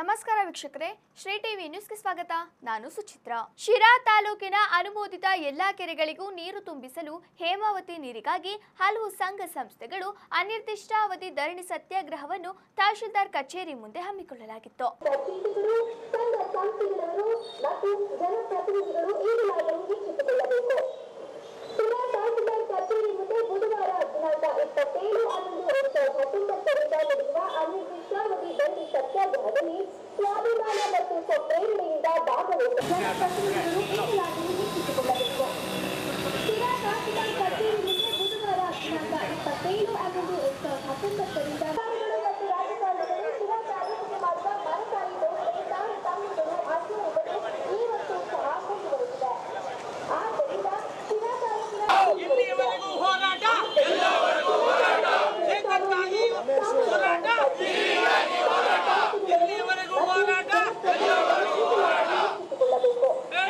ನಮಸ್ಕಾರ ವೀಕ್ಷಕರೇ ಶ್ರೀ ಟಿವಿ ನ್ಯೂಸ್ಗೆ ಸ್ವಾಗತ ನಾನು ಸುಚಿತ್ರ ಶಿರಾ ತಾಲೂಕಿನ ಅನುಮೋದಿತ ಎಲ್ಲಾ ಕೆರೆಗಳಿಗೂ ನೀರು ತುಂಬಿಸಲು ಹೇಮಾವತಿ ನೀರಿಗಾಗಿ ಹಲವು ಸಂಘ ಸಂಸ್ಥೆಗಳು ಅನಿರ್ದಿಷ್ಟಾವಧಿ ಧರಣಿ ಸತ್ಯಾಗ್ರಹವನ್ನು ತಹಶೀಲ್ದಾರ್ ಕಚೇರಿ ಮುಂದೆ ಹಮ್ಮಿಕೊಳ್ಳಲಾಗಿತ್ತು ಪ್ರತಿನಿಧಿಗಳು ಸಂಘ ಸಂಸ್ಥೆಗಳವರು ಮತ್ತು ಜನಪ್ರತಿನಿಧಿಗಳು ಈ ದಿನಗಳನ್ನು ವೀಕ್ಷಿಸಿಕೊಳ್ಳಬೇಕು ಶಿರಾ ತಹಸೀಲ್ದಾರ್ ಕಚೇರಿ ಮುಂದೆ ಬುಧವಾರ ದಿನಾಂಕ ಇಪ್ಪತ್ತೇಳು ಹನ್ನೊಂದು ಎರಡ್ ಸಾವಿರದ ಹತ್ತೊಂಬತ್ತರಿಂದ ನಡೆಯುವ ಅನಿರ್ದಿಷ್ಟಾವಧಿ ದಂಡಿ ಸತ್ಯಾಗ್ರಹದಲ್ಲಿ ಸ್ವಾಭಿಮಾನ ಮತ್ತು ಸ್ವಪ್ರೇರಣೆಯಿಂದ ಭಾಗವಹಿಸಿ ಜನಪ್ರತಿನಿಧಿಗಳು ಈ ದಿನಗಳನ್ನು ವೀಕ್ಷಿಸಿಕೊಳ್ಳಬೇಕು ಶಿರಾ ತಹಸೀಲ್ದಾರ್ ಕಚೇರಿ ಮುಂದೆ ಬುಧವಾರ ದಿನಾಂಕ ಇಪ್ಪತ್ತೇಳು ಹನ್ನೊಂದು ಎರಡ್ ಸಾವಿರದ ಹತ್ತೊಂಬತ್ತರಿಂದ ಅಧಿಕಾರಿಗಳು ಮತ್ತು ರಾಜಕಾರಣಿಗಳು ಶಿರಾ ತಾಲೂಕಿಗೆ ಮಾಡುವ ಮರಕಾರಿ ದೋಷಣೆ ತಾನು ತಮ್ಮಗಳು ಆಚರಣೆಗಳು ಇವತ್ತು ಸಹ ಮುಂದುವರೆದಿದೆ ಆದ್ದರಿಂದ ಶಿರಾ ತಾಲೂಕಿನ ಇಲ್ಲಿಯವರೆಗೂ ಹೋರಾಟ ಏಕಕ್ಕಾಗಿ ಹೋರಾಟ ಇಲ್ಲಿಯವರೆಗೂ ಹೋರಾಟ ವೀಕ್ಷಿಸಿಕೊಳ್ಳಬೇಕು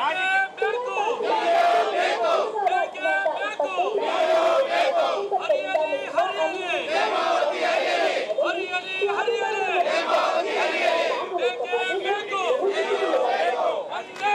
ಬೇಕೇ ಬೇಕು ಬೇಕೇ ಬೇಕು ಹರಿಯಲಿ ಹರಿಯಲಿ ಹರಿಯಲಿ ಹರಿಯಲಿ ಬೇಕೇ ಬೇಕು ಅಷ್ಟೇ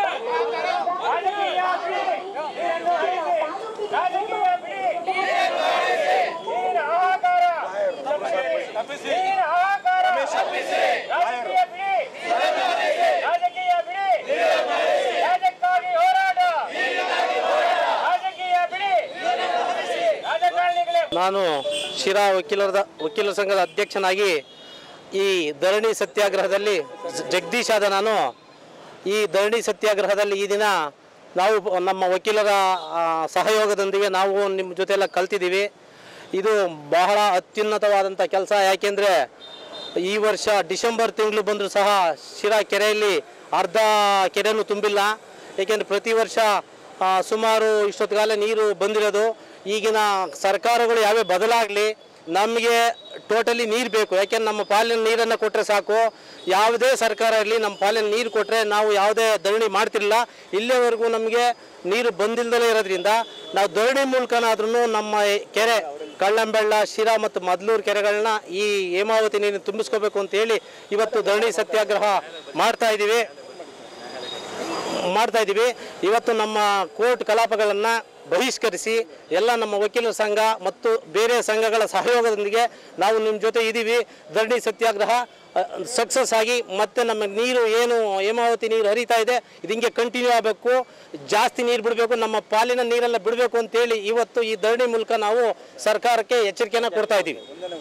ರಾಜಕೀಯ ಬಿಡಿ ರಾಜಕ್ಕಾಗಿ ಹೋರಾಟ ರಾಜಕೀಯ ಬಿಡಿ ರಾಜಕಾರಣಿಗಳೇ ನಾನು ಶಿರಾ ವಕೀಲರ ವಕೀಲರ ಸಂಘದ ಅಧ್ಯಕ್ಷನಾಗಿ ಈ ಧರಣಿ ಸತ್ಯಾಗ್ರಹದಲ್ಲಿ ಜ- ಜಗದೀಶ್ ಆದ ನಾನು ಈ ಧರಣಿ ಸತ್ಯಾಗ್ರಹದಲ್ಲಿ ಈ ದಿನ ನಾವು ನಮ್ಮ ವಕೀಲರ ಆ, ಸಹಯೋಗದೊಂದಿಗೆ ನಾವು ನಿಮ್ಮ ಜೊತೆ ಎಲ್ಲ ಕಲ್ತಿದ್ದೀವಿ ಇದು ಬಹಳ ಅತ್ಯುನ್ನತವಾದಂಥ ಕೆಲಸ ಯಾಕೆಂದರೆ ಈ ವರ್ಷ ಡಿಸೆಂಬರ್ ತಿಂಗಳು ಬಂದರೂ ಸಹ ಶಿರಾ ಕೆರೆಯಲ್ಲಿ ಅರ್ಧ ಕೆರೆನೂ ತುಂಬಿಲ್ಲ ಏಕೆಂದರೆ ಪ್ರತಿ ವರ್ಷ ಆ, ಸುಮಾರು ಇಷ್ಟೊತ್ತಿಗಾಲ ನೀರು ಬಂದಿರೋದು ಈಗಿನ ಸರ್ಕಾರಗಳು ಯಾವೇ ಬದಲಾಗಲಿ ನಮಗೆ ಟೋಟಲಿ ನೀರು ಬೇಕು ಯಾಕೆಂದ್ರೆ ನಮ್ಮ ಪಾಲಿನ ನೀರನ್ನು ಕೊಟ್ಟರೆ ಸಾಕು ಯಾವುದೇ ಸರ್ಕಾರ ಇರಲಿ ನಮ್ಮ ಪಾಲಿನ ನೀರು ಕೊಟ್ಟರೆ ನಾವು ಯಾವುದೇ ಧರಣಿ ಮಾಡ್ತಿರಲಿಲ್ಲ ಇಲ್ಲಿವರೆಗೂ ನಮಗೆ ನೀರು ಬಂದಿಲ್ದಲೇ ಇರೋದ್ರಿಂದ ನಾವು ಧರಣಿ ಮೂಲಕನಾದ್ರೂ ನಮ್ಮ ಕೆರೆ ಕಳ್ಳಂಬೆಳ್ಳ ಶಿರಾ ಮತ್ತು ಮದ್ಲೂರು ಕೆರೆಗಳನ್ನ ಈ ಹೇಮಾವತಿ ನೀರು ತುಂಬಿಸ್ಕೋಬೇಕು ಅಂತ ಹೇಳಿ ಇವತ್ತು ಧರಣಿ ಸತ್ಯಾಗ್ರಹ ಮಾಡ್ತಾ ಇದ್ದೀವಿ ಮಾಡ್ತಾ ಇದ್ದೀವಿ ಇವತ್ತು ನಮ್ಮ ಕೋರ್ಟ್ ಕಲಾಪಗಳನ್ನು ಬಹಿಷ್ಕರಿಸಿ ಎಲ್ಲ ನಮ್ಮ ವಕೀಲರ ಸಂಘ ಮತ್ತು ಬೇರೆ ಸಂಘಗಳ ಸಹಯೋಗದೊಂದಿಗೆ ನಾವು ನಿಮ್ಮ ಜೊತೆ ಇದ್ದೀವಿ ಧರಣಿ ಸತ್ಯಾಗ್ರಹ ಸಕ್ಸಸ್ ಆಗಿ ಮತ್ತೆ ನಮ್ಮ ನೀರು ಏನು ಹೇಮಾವತಿ ನೀರು ಹರಿತಾ ಇದೆ ಇದು ಹಿಂಗೆ ಕಂಟಿನ್ಯೂ ಆಗಬೇಕು ಜಾಸ್ತಿ ನೀರು ಬಿಡಬೇಕು ನಮ್ಮ ಪಾಲಿನ ನೀರೆಲ್ಲ ಬಿಡಬೇಕು ಅಂತೇಳಿ ಇವತ್ತು ಈ ಧರಣಿ ಮೂಲಕ ನಾವು ಸರ್ಕಾರಕ್ಕೆ ಎಚ್ಚರಿಕೆಯನ್ನು ಕೊಡ್ತಾ ಇದ್ದೀವಿ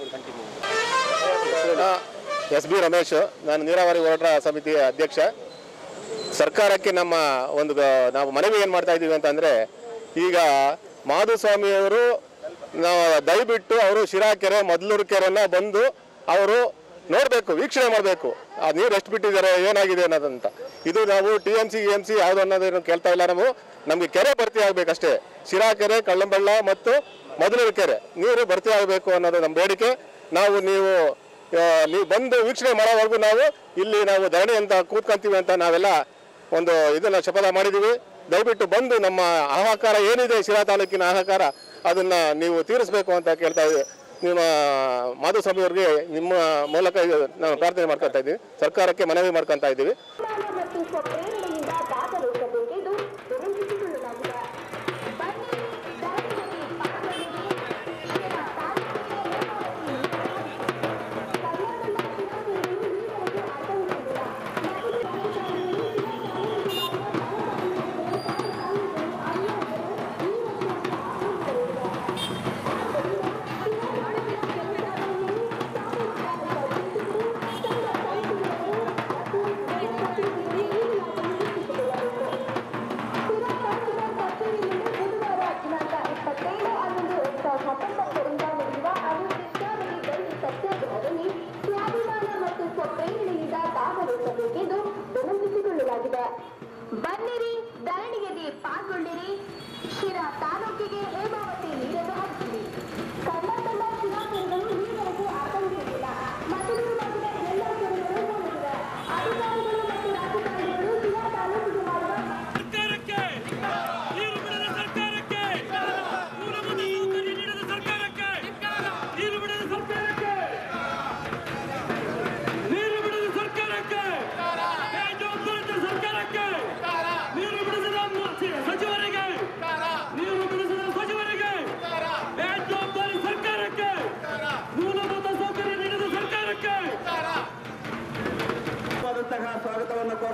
ಎಸ್ ಬಿ ರಮೇಶ್ ನಾನು ನೀರಾವರಿ ಹೋರಾಟ ಸಮಿತಿಯ ಅಧ್ಯಕ್ಷ ಸರ್ಕಾರಕ್ಕೆ ನಮ್ಮ ಒಂದು ಗ- ನಾವು ಮನವಿ ಏನು ಮಾಡ್ತಾ ಇದ್ದೀವಿ ಅಂತಂದರೆ ಈಗ ಮಾಧುಸ್ವಾಮಿಯವರು ನಾವು ದಯವಿಟ್ಟು ಅವರು ಶಿರಾ ಕೆರೆ ಮೊದಲೂರು ಕೆರೆನ ಬಂದು ಅವರು ನೋಡಬೇಕು ವೀಕ್ಷಣೆ ಮಾಡಬೇಕು ಆ ನೀರು ಎಷ್ಟು ಬಿಟ್ಟಿದ್ದಾರೆ ಏನಾಗಿದೆ ಅನ್ನೋದಂತ ಇದು ನಾವು T M C M C ಯಾವುದು ಅನ್ನೋದೇನು ಕೇಳ್ತಾ ಇಲ್ಲ ನಾವು ನಮಗೆ ಕೆರೆ ಭರ್ತಿ ಆಗಬೇಕಷ್ಟೇ ಶಿರಾ ಕೆರೆ ಕಳ್ಳಂಬಳ್ಳ ಮತ್ತು ಮೊದಲೂರು ಕೆರೆ ನೀರು ಭರ್ತಿ ಆಗಬೇಕು ಅನ್ನೋದು ನಮ್ಮ ಬೇಡಿಕೆ ನಾವು ನೀವು ಆ, ನೀವು ಬಂದು ವೀಕ್ಷಣೆ ಮಾಡೋವರೆಗೂ ನಾವು ಇಲ್ಲಿ ನಾವು ಧರಣಿ ಅಂತ ಕೂತ್ಕೊಂತೀವಿ ಅಂತ ನಾವೆಲ್ಲ ಒಂದು ಇದನ್ನ ಶಪಥ ಮಾಡಿದ್ದೀವಿ ದಯವಿಟ್ಟು ಬಂದು ನಮ್ಮ ಹಾಹಾಕಾರ ಏನಿದೆ ಶಿರಾ ತಾಲೂಕಿನ ಹಾಹಾಕಾರ ಅದನ್ನ ನೀವು ತೀರಿಸಬೇಕು ಅಂತ ಕೇಳ್ತಾ ಇದ್ದೀವಿ ನಿಮ್ಮ ಮಾಧುಸ್ವಾಮಿ ಅವರಿಗೆ ನಿಮ್ಮ ಮೂಲಕ ಇದು ನಾವು ಪ್ರಾರ್ಥನೆ ಮಾಡ್ಕೊತಾ ಇದ್ದೀವಿ ಸರ್ಕಾರಕ್ಕೆ ಮನವಿ ಮಾಡ್ಕೊತಾ ಇದ್ದೀವಿ ಸ್ವಾಭಿಮಾನ ಮತ್ತು ಸ್ವಪ್ರೇರಣೆಯಿಂದ ಭಾಗವಹಿಸಬೇಕೆಂದು ವಿನಂತಿಸಿಕೊಳ್ಳಲಾಗಿದೆ ಬನ್ನಿ ಧರಣಿಯಲ್ಲಿ ಪಾಲ್ಗೊಳ್ಳಿ. ಶಿರಾ ತಾಲೂಕಿನ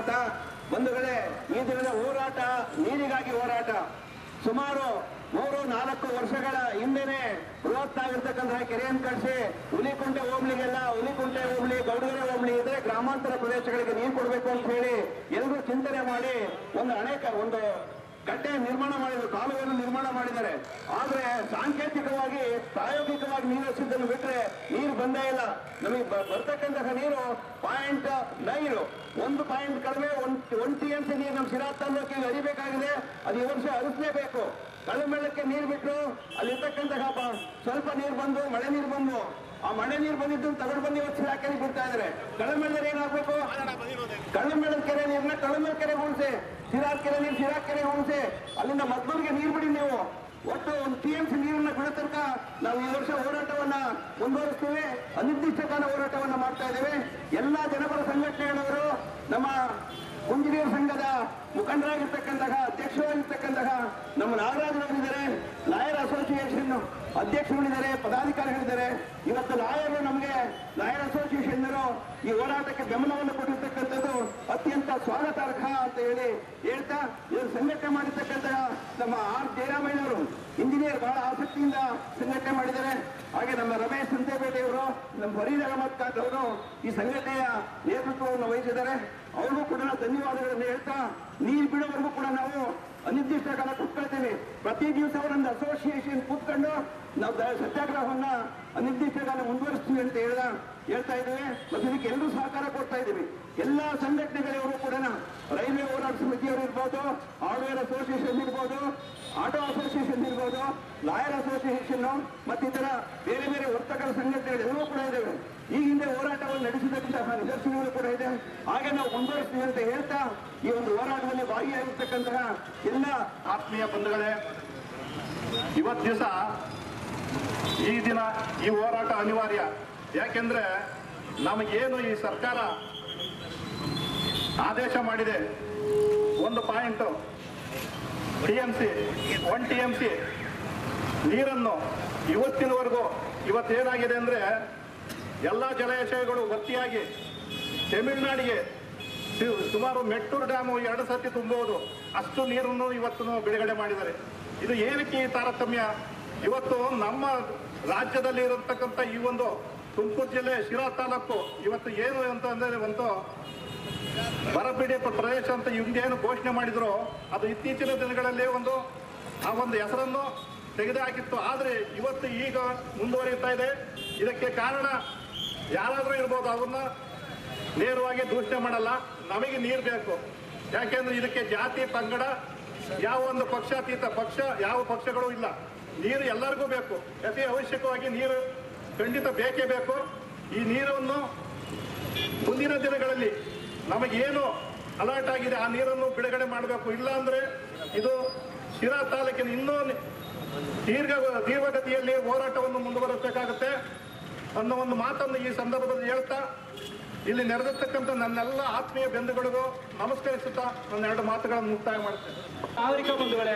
ಕೋರ್ತಾ ಬಂಧುಗಳೇ ಈ ದಿನದ ಹೋರಾಟ ನೀರಿಗಾಗಿ ಹೋರಾಟ ಸುಮಾರು ಮೂರು ನಾಲ್ಕು ವರ್ಷಗಳ ಹಿಂದೆನೆ ಬೃಹತ್ತಾಗಿರ್ತಕ್ಕಂತಹ ಕೆರೆಯನ್ನು ಕಟ್ಟಿಸಿ ಹುಲಿಕುಂಟೆ ಹೋಬಳಿಗೆಲ್ಲ ಹುಲಿಕುಂಟೆ ಹೋಬಳಿ ಗೌಡಗೆರೆ ಹೋಬಳಿ ಇದ್ರೆ ಗ್ರಾಮಾಂತರ ಪ್ರದೇಶಗಳಿಗೆ ನೀರು ಕೊಡಬೇಕು ಅಂತ ಹೇಳಿ ಎಲ್ಲರೂ ಚಿಂತನೆ ಮಾಡಿ ಒಂದು ಅನೇಕ ಒಂದು ಗಡ್ಡೆ ನಿರ್ಮಾಣ ಮಾಡಿದ್ರು ಕಾಲುವೆಯನ್ನು ನಿರ್ಮಾಣ ಮಾಡಿದ್ದಾರೆ ಆದ್ರೆ ಸಾಂಕೇತಿಕವಾಗಿ ಪ್ರಾಯೋಗಿಕವಾಗಿ ನೀರು ಹರಿಸಿದ್ದನ್ನು ಬಿಟ್ರೆ ನೀರು ಬಂದೇ ಇಲ್ಲ ನಮಗೆ ಬ- ಬರ್ತಕ್ಕಂತಹ ನೀರು ಪಾಯಿಂಟ್ ನೈನ್ ಒಂದು ಪಾಯಿಂಟ್ ಕಡಿಮೆ ಒಂದ್ ಒನ್ ಟಿ ಎಂ ಸಿ ನೀರು ನಮ್ಮ ಶಿರಾ ತಾಲೂಕಿಗೆ ಹರಿಬೇಕಾಗಿದೆ ಅದು ಈ ವರ್ಷ ಹರಿಸಲೇಬೇಕು ಕಳ್ಳಮೆಳ್ಳಕ್ಕೆ ನೀರು ಬಿಟ್ಟು ಅಲ್ಲಿರ್ತಕ್ಕಂತಹ ಬ- ಸ್ವಲ್ಪ ನೀರು ಬಂದು ಮಳೆ ನೀರು ಬಂದು ಆ ಮಳೆ ನೀರು ಬಂದಿದ್ದು ತಗೊಂಡು ಬಂದು ಇವತ್ತು ಶಿರಾ ಕೆರೆ ಬಿಡ್ತಾ ಇದ್ದಾರೆ ಕಳ್ಳಮೆಳ್ಳದಲ್ಲಿ ಏನಾಗಬೇಕು ಕಳ್ಳಮೆಳ್ಳದ ಕೆರೆ ನೀರನ್ನ ಕಳ್ಳಮೆಳ ಕೆರೆ ಉಳಿಸಿ ಶಿರಾ ಕೆರೆ ನೀರು ಶಿರಾ ಕೆರೆ ಉಳಿಸಿ ಅಲ್ಲಿಂದ ಮದ್ದೂರಿಗೆ ನೀರು ಬಿಡಿ ನೀವು ಒಟ್ಟು ಒಂದು ಟಿ ಎಂ ಸಿ ನೀರನ್ನ ಬಿಡೋ ತನಕ ನಾವು ಈ ವರ್ಷ ಹೋರಾಟವನ್ನ ಮುಂದುವರಿಸ್ತೀವಿ ಅನಿರ್ದಿಷ್ಟ ಕಾಲ ಹೋರಾಟವನ್ನ ಮಾಡ್ತಾ ಇದ್ದೇವೆ ಎಲ್ಲಾ ಜನಪರ ಸಂಘಟನೆಗಳವರು ನಮ್ಮ ಇಂಜಿನಿಯರ್ ಸಂಘದ ಮುಖಂಡರಾಗಿರ್ತಕ್ಕಂತಹ ಅಧ್ಯಕ್ಷರಾಗಿರ್ತಕ್ಕಂತಹ ನಮ್ಮ ನಾಗರಾಜರವರಿದ್ದಾರೆ ಲಾಯರ್ ಅಸೋಸಿಯೇಷನ್ ಅಧ್ಯಕ್ಷಗಳಿದ್ದಾರೆ ಪದಾಧಿಕಾರಿಗಳಿದ್ದಾರೆ ಇವತ್ತು ಲಾಯರ್ ನಮಗೆ ಲಾಯರ್ ಅಸೋಸಿಯೇಷನ್ ಈ ಹೋರಾಟಕ್ಕೆ ಬೆಂಬಲವನ್ನು ಕೊಟ್ಟಿರ್ತಕ್ಕಂಥದ್ದು ಅತ್ಯಂತ ಸ್ವಾಗತಾರ್ಹ ಅಂತ ಹೇಳಿ ಹೇಳ್ತಾ ಇವರು ಸಂಘಟನೆ ಮಾಡಿರ್ತಕ್ಕಂತಹ ನಮ್ಮ ಆರ್ ಜಯರಾಮಯ್ಯನವರು ಇಂಜಿನಿಯರ್ ಬಹಳ ಆಸಕ್ತಿಯಿಂದ ಸಂಘಟನೆ ಮಾಡಿದ್ದಾರೆ ಹಾಗೆ ನಮ್ಮ ರಮೇಶ್ ಸಂತೇಪೇಟೆಯವರು ನಮ್ಮ ಫರೀದ್ ಅಹಮದ್ ಖಾನ್ ಅವರು ಈ ಸಂಘಟನೆಯ ನೇತೃತ್ವವನ್ನು ವಹಿಸಿದ್ದಾರೆ ಅವ್ರಿಗೂ ಕೂಡ ನಾವು ಧನ್ಯವಾದಗಳನ್ನು ಹೇಳ್ತಾ ನೀರು ಬಿಡೋವರೆಗೂ ಕೂಡ ನಾವು ಅನಿರ್ದಿಷ್ಟ ಕಾಲ ಕೂತ್ಕೊಳ್ತೇವೆ ಪ್ರತಿ ದಿವಸ ಒಂದೊಂದು ಅಸೋಸಿಯೇಷನ್ ಕೂತ್ಕೊಂಡು ನಾವು ದ- ಸತ್ಯಾಗ್ರಹವನ್ನ ಅನಿರ್ದಿಷ್ಟ ಕಾಲ ಮುಂದುವರಿಸ್ತೀವಿ ಅಂತ ಹೇಳ್ದ ಹೇಳ್ತಾ ಇದ್ದೇವೆ ಮತ್ತು ಇದಕ್ಕೆ ಎಲ್ಲರೂ ಸಹಕಾರ ಕೊಡ್ತಾ ಇದ್ದೀವಿ ಎಲ್ಲಾ ಸಂಘಟನೆಗಳವರು ಕೂಡ ರೈಲ್ವೆ ಹೋರಾಟ ಸಮಿತಿಯವರು ಇರ್ಬೋದು ಹಾರ್ಡ್ವೇರ್ ಅಸೋಸಿಯೇಷನ್ ಇರ್ಬೋದು ಆಟೋ ಅಸೋಸಿಯೇಷನ್ ಇರ್ಬೋದು ಲಾಯರ್ ಅಸೋಸಿಯೇಷನ್ ಮತ್ತಿತರ ಬೇರೆ ಬೇರೆ ವರ್ತಕರ ಸಂಘಟನೆಗಳೆಲ್ಲವೂ ಕೂಡ ಇದ್ದಾವೆ ಈ ಹಿಂದೆ ಹೋರಾಟವನ್ನು ನಡೆಸಿದಂತಹ ನಿದರ್ಶನಗಳು ಕೂಡ ಇದೆ ಹಾಗೆ ನಾವು ಮುಂದುವರಿಸ್ತೀವಿ ಅಂತ ಹೇಳ್ತಾ ಈ ಒಂದು ಹೋರಾಟದಲ್ಲಿ ಭಾಗಿಯಾಗಿರ್ತಕ್ಕಂತಹ ಎಲ್ಲ ಆತ್ಮೀಯ ಬಂಧುಗಳೇ ಇವತ್ತು ದಿವಸ ಈ ದಿನ ಈ ಹೋರಾಟ ಅನಿವಾರ್ಯ ಯಾಕೆಂದ್ರೆ ನಮಗೇನು ಈ ಸರ್ಕಾರ ಆದೇಶ ಮಾಡಿದೆ ಒಂದು point T M C one T M C ನೀರನ್ನು ಇವತ್ತಿನವರೆಗೂ ಇವತ್ತೇನಾಗಿದೆ ಅಂದ್ರೆ ಎಲ್ಲ ಜಲಾಶಯಗಳು ಭರ್ತಿಯಾಗಿ ತಮಿಳುನಾಡಿಗೆ ಸು- ಸುಮಾರು ಮೆಟ್ಟೂರು ಡ್ಯಾಮು ಎರಡು ಸತಿ ತುಂಬಬಹುದು ಅಷ್ಟು ನೀರನ್ನು ಇವತ್ತು ಬಿಡುಗಡೆ ಮಾಡಿದ್ದಾರೆ ಇದು ಏನಕ್ಕೆ ಈ ತಾರತಮ್ಯ ಇವತ್ತು ನಮ್ಮ ರಾಜ್ಯದಲ್ಲಿ ಇರತಕ್ಕಂಥ ಈ ಒಂದು ತುಮಕೂರು ಜಿಲ್ಲೆ ಶಿರಾ ತಾಲೂಕು ಇವತ್ತು ಏನು ಅಂತ ಅಂದ್ರೆ ಒಂದು ಬರಪೀಡಿತ ಪ್ರದೇಶ ಅಂತ ಹಿಂಗೇನು ಘೋಷಣೆ ಮಾಡಿದ್ರು ಅದು ಇತ್ತೀಚಿನ ದಿನಗಳಲ್ಲಿ ಒಂದು ಆ ಒಂದು ಹೆಸರನ್ನು ತೆಗೆದುಹಾಕಿತ್ತು ಆದ್ರೆ ಇವತ್ತು ಈಗ ಮುಂದುವರಿಯುತ್ತಾ ಇದೆ ಇದಕ್ಕೆ ಕಾರಣ ಯಾರಾದರೂ ಇರ್ಬೋದು ಅವನ್ನ ನೇರವಾಗಿ ದೂಷಣೆ ಮಾಡಲ್ಲ ನಮಗೆ ನೀರು ಬೇಕು ಯಾಕೆಂದ್ರೆ ಇದಕ್ಕೆ ಜಾತಿ ಪಂಗಡ ಯಾವ ಒಂದು ಪಕ್ಷಾತೀತ ಪಕ್ಷ ಯಾವ ಪಕ್ಷಗಳು ಇಲ್ಲ ನೀರು ಎಲ್ಲರಿಗೂ ಬೇಕು ಅತಿ ಅವಶ್ಯಕವಾಗಿ ನೀರು ಖಂಡಿತ ಬೇಕೇ ಬೇಕು ಈ ನೀರನ್ನು ಮುಂದಿನ ದಿನಗಳಲ್ಲಿ ನಮಗೇನು ಅಲರ್ಟ್ ಆಗಿದೆ ಆ ನೀರನ್ನು ಬಿಡುಗಡೆ ಮಾಡಬೇಕು ಇಲ್ಲ ಅಂದ್ರೆ ಇದು ಶಿರಾ ತಾಲೂಕಿನ ಇನ್ನೂ ನಿ- ದೀರ್ಘ ದೀರ್ಘಗತಿಯಲ್ಲಿ ಹೋರಾಟವನ್ನು ಮುಂದುವರಿಸಬೇಕಾಗುತ್ತೆ ಅನ್ನೋ ಒಂದು ಮಾತನ್ನು ಈ ಸಂದರ್ಭದಲ್ಲಿ ಹೇಳ್ತಾ ಇಲ್ಲಿ ನೆರೆದಿರ್ತಕ್ಕಂಥ ನನ್ನೆಲ್ಲ ಆತ್ಮೀಯ ಬೆಂದುಗಳಿಗೂ ನಮಸ್ಕರಿಸುತ್ತಾ ನನ್ನ ಎರಡು ಮಾತುಗಳನ್ನು ಮುಕ್ತಾಯ ಮಾಡ್ತೇನೆ ನಾಗರಿಕ ಬಂಧುಗಳೇ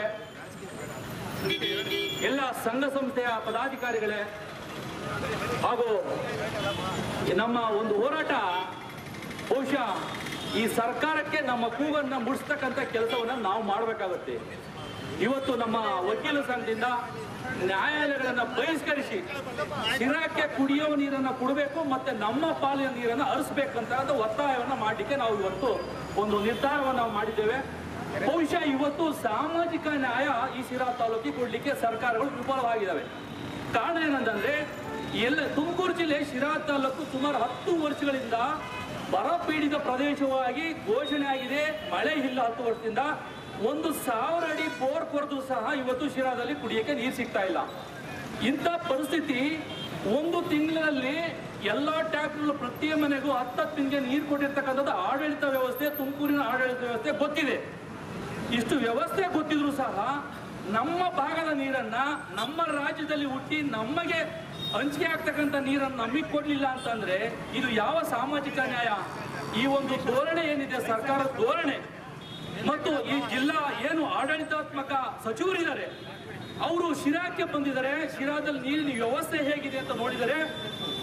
ಎಲ್ಲ ಸಂಘ ಸಂಸ್ಥೆಯ ಪದಾಧಿಕಾರಿಗಳೇ ಹಾಗೂ ನಮ್ಮ ಒಂದು ಹೋರಾಟ ಬಹುಶಃ ಈ ಸರ್ಕಾರಕ್ಕೆ ನಮ್ಮ ಕೂಗನ್ನ ಮುಡಿಸ್ತಕ್ಕಂಥ ಕೆಲಸವನ್ನ ನಾವು ಮಾಡಬೇಕಾಗುತ್ತೆ ಇವತ್ತು ನಮ್ಮ ವಕೀಲ ಸಂಘದಿಂದ ನ್ಯಾಯಾಲಯಗಳನ್ನ ಬಹಿಷ್ಕರಿಸಿ ಶಿರಾಕ್ಕೆ ಕುಡಿಯೋ ನೀರನ್ನ ಕೊಡಬೇಕು ಮತ್ತೆ ನಮ್ಮ ಪಾಲಿನ ನೀರನ್ನ ಹರಿಸ್ಬೇಕಂತ ಒಂದು ಒತ್ತಾಯವನ್ನ ಮಾಡಲಿಕ್ಕೆ ನಾವು ಇವತ್ತು ಒಂದು ನಿರ್ಧಾರವನ್ನ ನಾವು ಮಾಡಿದ್ದೇವೆ ಬಹುಶಃ ಇವತ್ತು ಸಾಮಾಜಿಕ ನ್ಯಾಯ ಈ ಶಿರಾ ತಾಲೂಕಿಗೆ ಕೊಡ್ಲಿಕ್ಕೆ ಸರ್ಕಾರಗಳು ವಿಫಲವಾಗಿದ್ದಾವೆ ಕಾರಣ ಏನಂತಂದ್ರೆ ಎಲ್ಲ ತುಮಕೂರು ಜಿಲ್ಲೆ ಶಿರಾ ತಾಲೂಕು ಸುಮಾರು ಹತ್ತು ವರ್ಷಗಳಿಂದ ಬರ ಪೀಡಿತ ಪ್ರದೇಶವಾಗಿ ಘೋಷಣೆ ಆಗಿದೆ ಮಳೆ ಇಲ್ಲ ಹತ್ತು ವರ್ಷದಿಂದ ಒಂದು ಸಾವಿರ ಅಡಿ ಬೋರ್ ಕೊರೆದು ಸಹ ಇವತ್ತು ಶಿರಾದಲ್ಲಿ ಕುಡಿಯಕ್ಕೆ ನೀರು ಸಿಗ್ತಾ ಇಲ್ಲ ಇಂಥ ಪರಿಸ್ಥಿತಿ ಒಂದು ತಿಂಗಳಲ್ಲಿ ಎಲ್ಲ ಟ್ಯಾಪ್ಗಳು ಪ್ರತಿ ಮನೆಗೂ ಹತ್ತತ್ತು ತಿಂಗಳಿಗೆ ನೀರು ಕೊಟ್ಟಿರ್ತಕ್ಕಂಥದ್ದು ಆಡಳಿತ ವ್ಯವಸ್ಥೆ ತುಮಕೂರಿನ ಆಡಳಿತ ವ್ಯವಸ್ಥೆ ಗೊತ್ತಿದೆ ಇಷ್ಟು ವ್ಯವಸ್ಥೆ ಗೊತ್ತಿದ್ರು ಸಹ ನಮ್ಮ ಭಾಗದ ನೀರನ್ನ ನಮ್ಮ ರಾಜ್ಯದಲ್ಲಿ ಹುಟ್ಟಿ ನಮಗೆ ಹಂಚಿಕೆ ಆಗ್ತಕ್ಕಂಥ ನೀರನ್ನು ನಮಗೆ ಕೊಡ್ಲಿಲ್ಲ ಅಂತಂದ್ರೆ ಇದು ಯಾವ ಸಾಮಾಜಿಕ ನ್ಯಾಯ ಈ ಒಂದು ಧೋರಣೆ ಏನಿದೆ ಸರ್ಕಾರದ ಧೋರಣೆ ಮತ್ತು ಈ ಜಿಲ್ಲಾ ಏನು ಆಡಳಿತಾತ್ಮಕ ಸಚಿವರಿದ್ದಾರೆ ಅವರು ಶಿರಾಕ್ಕೆ ಬಂದಿದ್ದಾರೆ ಶಿರಾದಲ್ಲಿ ನೀರಿನ ವ್ಯವಸ್ಥೆ ಹೇಗಿದೆ ಅಂತ ನೋಡಿದರೆ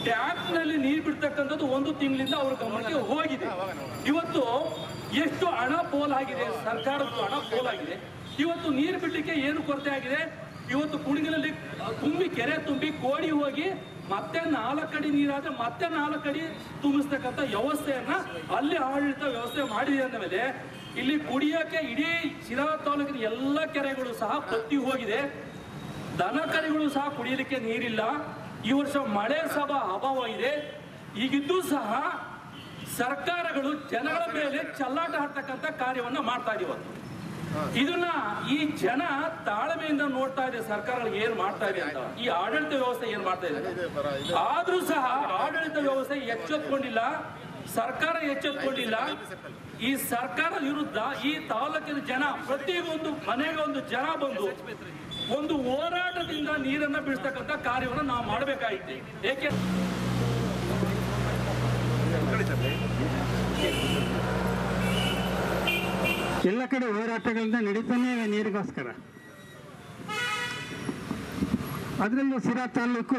ಟ್ಯಾಪ್ನಲ್ಲಿ ನೀರು ಬಿಡ್ತಕ್ಕಂಥದ್ದು ಒಂದು ತಿಂಗಳಿಂದ ಅವ್ರ ಗಮನಕ್ಕೆ ಹೋಗಿದೆ ಇವತ್ತು ಎಷ್ಟು ಹಣ ಪೋಲಾಗಿದೆ ಸರ್ಕಾರದ್ದು ಹಣ ಪೋಲಾಗಿದೆ ಇವತ್ತು ನೀರು ಬಿಡ್ಲಿಕ್ಕೆ ಏನು ಕೊರತೆ ಆಗಿದೆ ಇವತ್ತು ಕುಣಿಗಲಲ್ಲಿ ತುಂಬಿ ಕೆರೆ ತುಂಬಿ ಕೋಡಿ ಹೋಗಿ ಮತ್ತೆ ನಾಲ್ಕಡಿ ನೀರಾದ್ರೆ ಮತ್ತೆ ನಾಲ್ಕಡಿ ತುಂಬಿಸ್ತಕ್ಕಂಥ ವ್ಯವಸ್ಥೆಯನ್ನ ಅಲ್ಲಿ ಆಡಳಿತ ವ್ಯವಸ್ಥೆ ಮಾಡಿದೆ ಅಂದ ಮೇಲೆ ಇಲ್ಲಿ ಕುಡಿಯೋಕೆ ಇಡೀ ಶಿರಾ ತಾಲೂಕಿನ ಎಲ್ಲ ಕೆರೆಗಳು ಸಹ ಬತ್ತಿ ಹೋಗಿದೆ ದನ ಕರುಗಳು ಸಹ ಕುಡಿಯಲಿಕ್ಕೆ ನೀರಿಲ್ಲ ಈ ವರ್ಷ ಮಳೆ ಸಹ ಅಭಾವ ಇದೆ ಈಗಿದ್ದು ಸಹ ಸರ್ಕಾರಗಳು ಜನಗಳ ಮೇಲೆ ಚಲ್ಲಾಟ ಆಡ್ತಕ್ಕಂಥ ಕಾರ್ಯವನ್ನ ಮಾಡ್ತಾ ಇದೆ ಇವತ್ತು ಇದನ್ನ ಈ ಜನ ತಾಳ್ಮೆಯಿಂದ ನೋಡ್ತಾ ಇದೆ ಸರ್ಕಾರಗಳು ಏನ್ ಮಾಡ್ತಾ ಇದೆ ಅಂತ ಈ ಆಡಳಿತ ವ್ಯವಸ್ಥೆ ಏನ್ ಮಾಡ್ತಾ ಇದೆ ಆದ್ರೂ ಸಹ ಆಡಳಿತ ವ್ಯವಸ್ಥೆ ಎಚ್ಚೆತ್ಕೊಂಡಿಲ್ಲ ಸರ್ಕಾರ ಎಚ್ಚೆತ್ಕೊಂಡಿಲ್ಲ ಈ ಸರ್ಕಾರದ ವಿರುದ್ಧ ಈ ತಾಲೂಕಿನ ಜನ ಪ್ರತಿಯೊಂದು ಮನೆಗೆ ಒಂದು ಜನ ಬಂದು ಒಂದು ಹೋರಾಟದಿಂದ ನೀರನ್ನ ಬಿಡಿಸ್ತಕ್ಕಂಥ ಕಾರ್ಯವನ್ನು ನಾವು ಮಾಡಬೇಕಾಗಿದೆ ಏಕೆ ಎಲ್ಲ ಕಡೆ ಹೋರಾಟಗಳಿಂದ ನಡೀತಾನೆ ಇವೆ ನೀರಿಗೋಸ್ಕರ ಅದರಲ್ಲೂ ಸಿರಾ ತಾಲೂಕು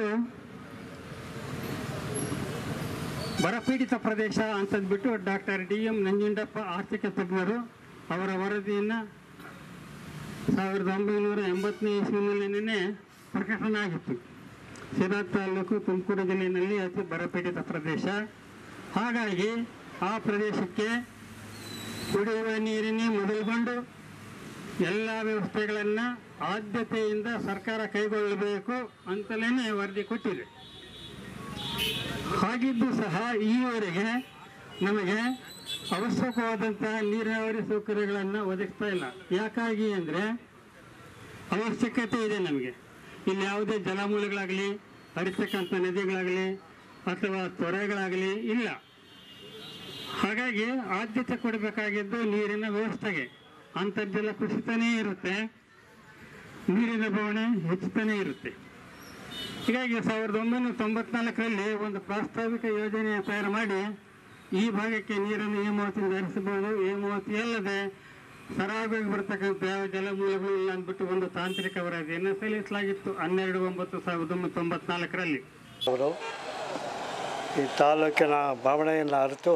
ಬರಪೀಡಿತ ಪ್ರದೇಶ ಅಂತಂದ್ಬಿಟ್ಟು ಡಾಕ್ಟರ್ ಡಿ ಎಂ ನಂಜುಂಡಪ್ಪ ಆರ್ಥಿಕ ತಜ್ಞರು ಅವರ ವರದಿಯನ್ನು ಸಾವಿರದ ಒಂಬೈನೂರ ಎಂಬತ್ತನೇ ಇಸ್ವಿನಲ್ಲಿನೇ ಪ್ರಕಟಣೆ ಆಗಿತ್ತು ಸಿರಾ ತಾಲೂಕು ತುಮಕೂರು ಜಿಲ್ಲೆಯಲ್ಲಿ ಅತಿ ಬರಪೀಡಿತ ಪ್ರದೇಶ ಹಾಗಾಗಿ ಆ ಪ್ರದೇಶಕ್ಕೆ ಕುಡಿಯುವ ನೀರಿನ ಮೊದಲುಗೊಂಡು ಎಲ್ಲ ವ್ಯವಸ್ಥೆಗಳನ್ನು ಆದ್ಯತೆಯಿಂದ ಸರ್ಕಾರ ಕೈಗೊಳ್ಳಬೇಕು ಅಂತಲೇ ವರದಿ ಕೊಟ್ಟಿದೆ ಹಾಗಿದ್ದು ಸಹ ಈವರೆಗೆ ನಮಗೆ ಅವಶ್ಯಕವಾದಂತಹ ನೀರಾವರಿ ಸೌಕರ್ಯಗಳನ್ನು ಒದಗಿಸ್ತಾ ಇಲ್ಲ ಯಾಕಾಗಿ ಅಂದರೆ ಅವಶ್ಯಕತೆ ಇದೆ ನಮಗೆ ಇಲ್ಲಿ ಯಾವುದೇ ಜಲಮೂಲಗಳಾಗಲಿ ಹರಿತಕ್ಕಂಥ ನದಿಗಳಾಗಲಿ ಅಥವಾ ತೊರೆಗಳಾಗಲಿ ಇಲ್ಲ ಹಾಗಾಗಿ ಆದ್ಯತೆ ಕೊಡಬೇಕಾಗಿದ್ದು ನೀರಿನ ವ್ಯವಸ್ಥೆಗೆ ಅಂತರ್ಜಲ ಕುಸಿತಾನೇ ಇರುತ್ತೆ ನೀರಿನ ಬವಣೆ ಹೆಚ್ಚುತ್ತಾನೇ ಇರುತ್ತೆ ಹೀಗಾಗಿ ಸಾವಿರದ ಒಂಬೈನೂರ ತೊಂಬತ್ನಾಲ್ಕರಲ್ಲಿ ಒಂದು ಪ್ರಾಸ್ತಾವಿಕ ಯೋಜನೆ ತಯಾರು ಮಾಡಿ ಈ ಭಾಗಕ್ಕೆ ನೀರನ್ನು ಹೇಮಾವತಿಯಿಂದ ಹರಿಸಬಹುದು ಹೇಮಾವತಿ ಅಲ್ಲದೆ ಸರಾಗವಾಗಿ ಬರ್ತಕ್ಕಂಥ ಯಾವ ಜಲಮೂಲಗಳು ಇಲ್ಲ ಅಂದ್ಬಿಟ್ಟು ಒಂದು ತಾಂತ್ರಿಕ ವರದಿಯನ್ನು ಸಲ್ಲಿಸಲಾಗಿತ್ತು ಹನ್ನೆರಡು ಒಂಬತ್ತು ಸಾವಿರದ ಒಂಬೈನೂರ ತೊಂಬತ್ನಾಲ್ಕರಲ್ಲಿ ಅವರು ಈ ತಾಲೂಕಿನ ಭಾವನೆಯನ್ನು ಅರಿತು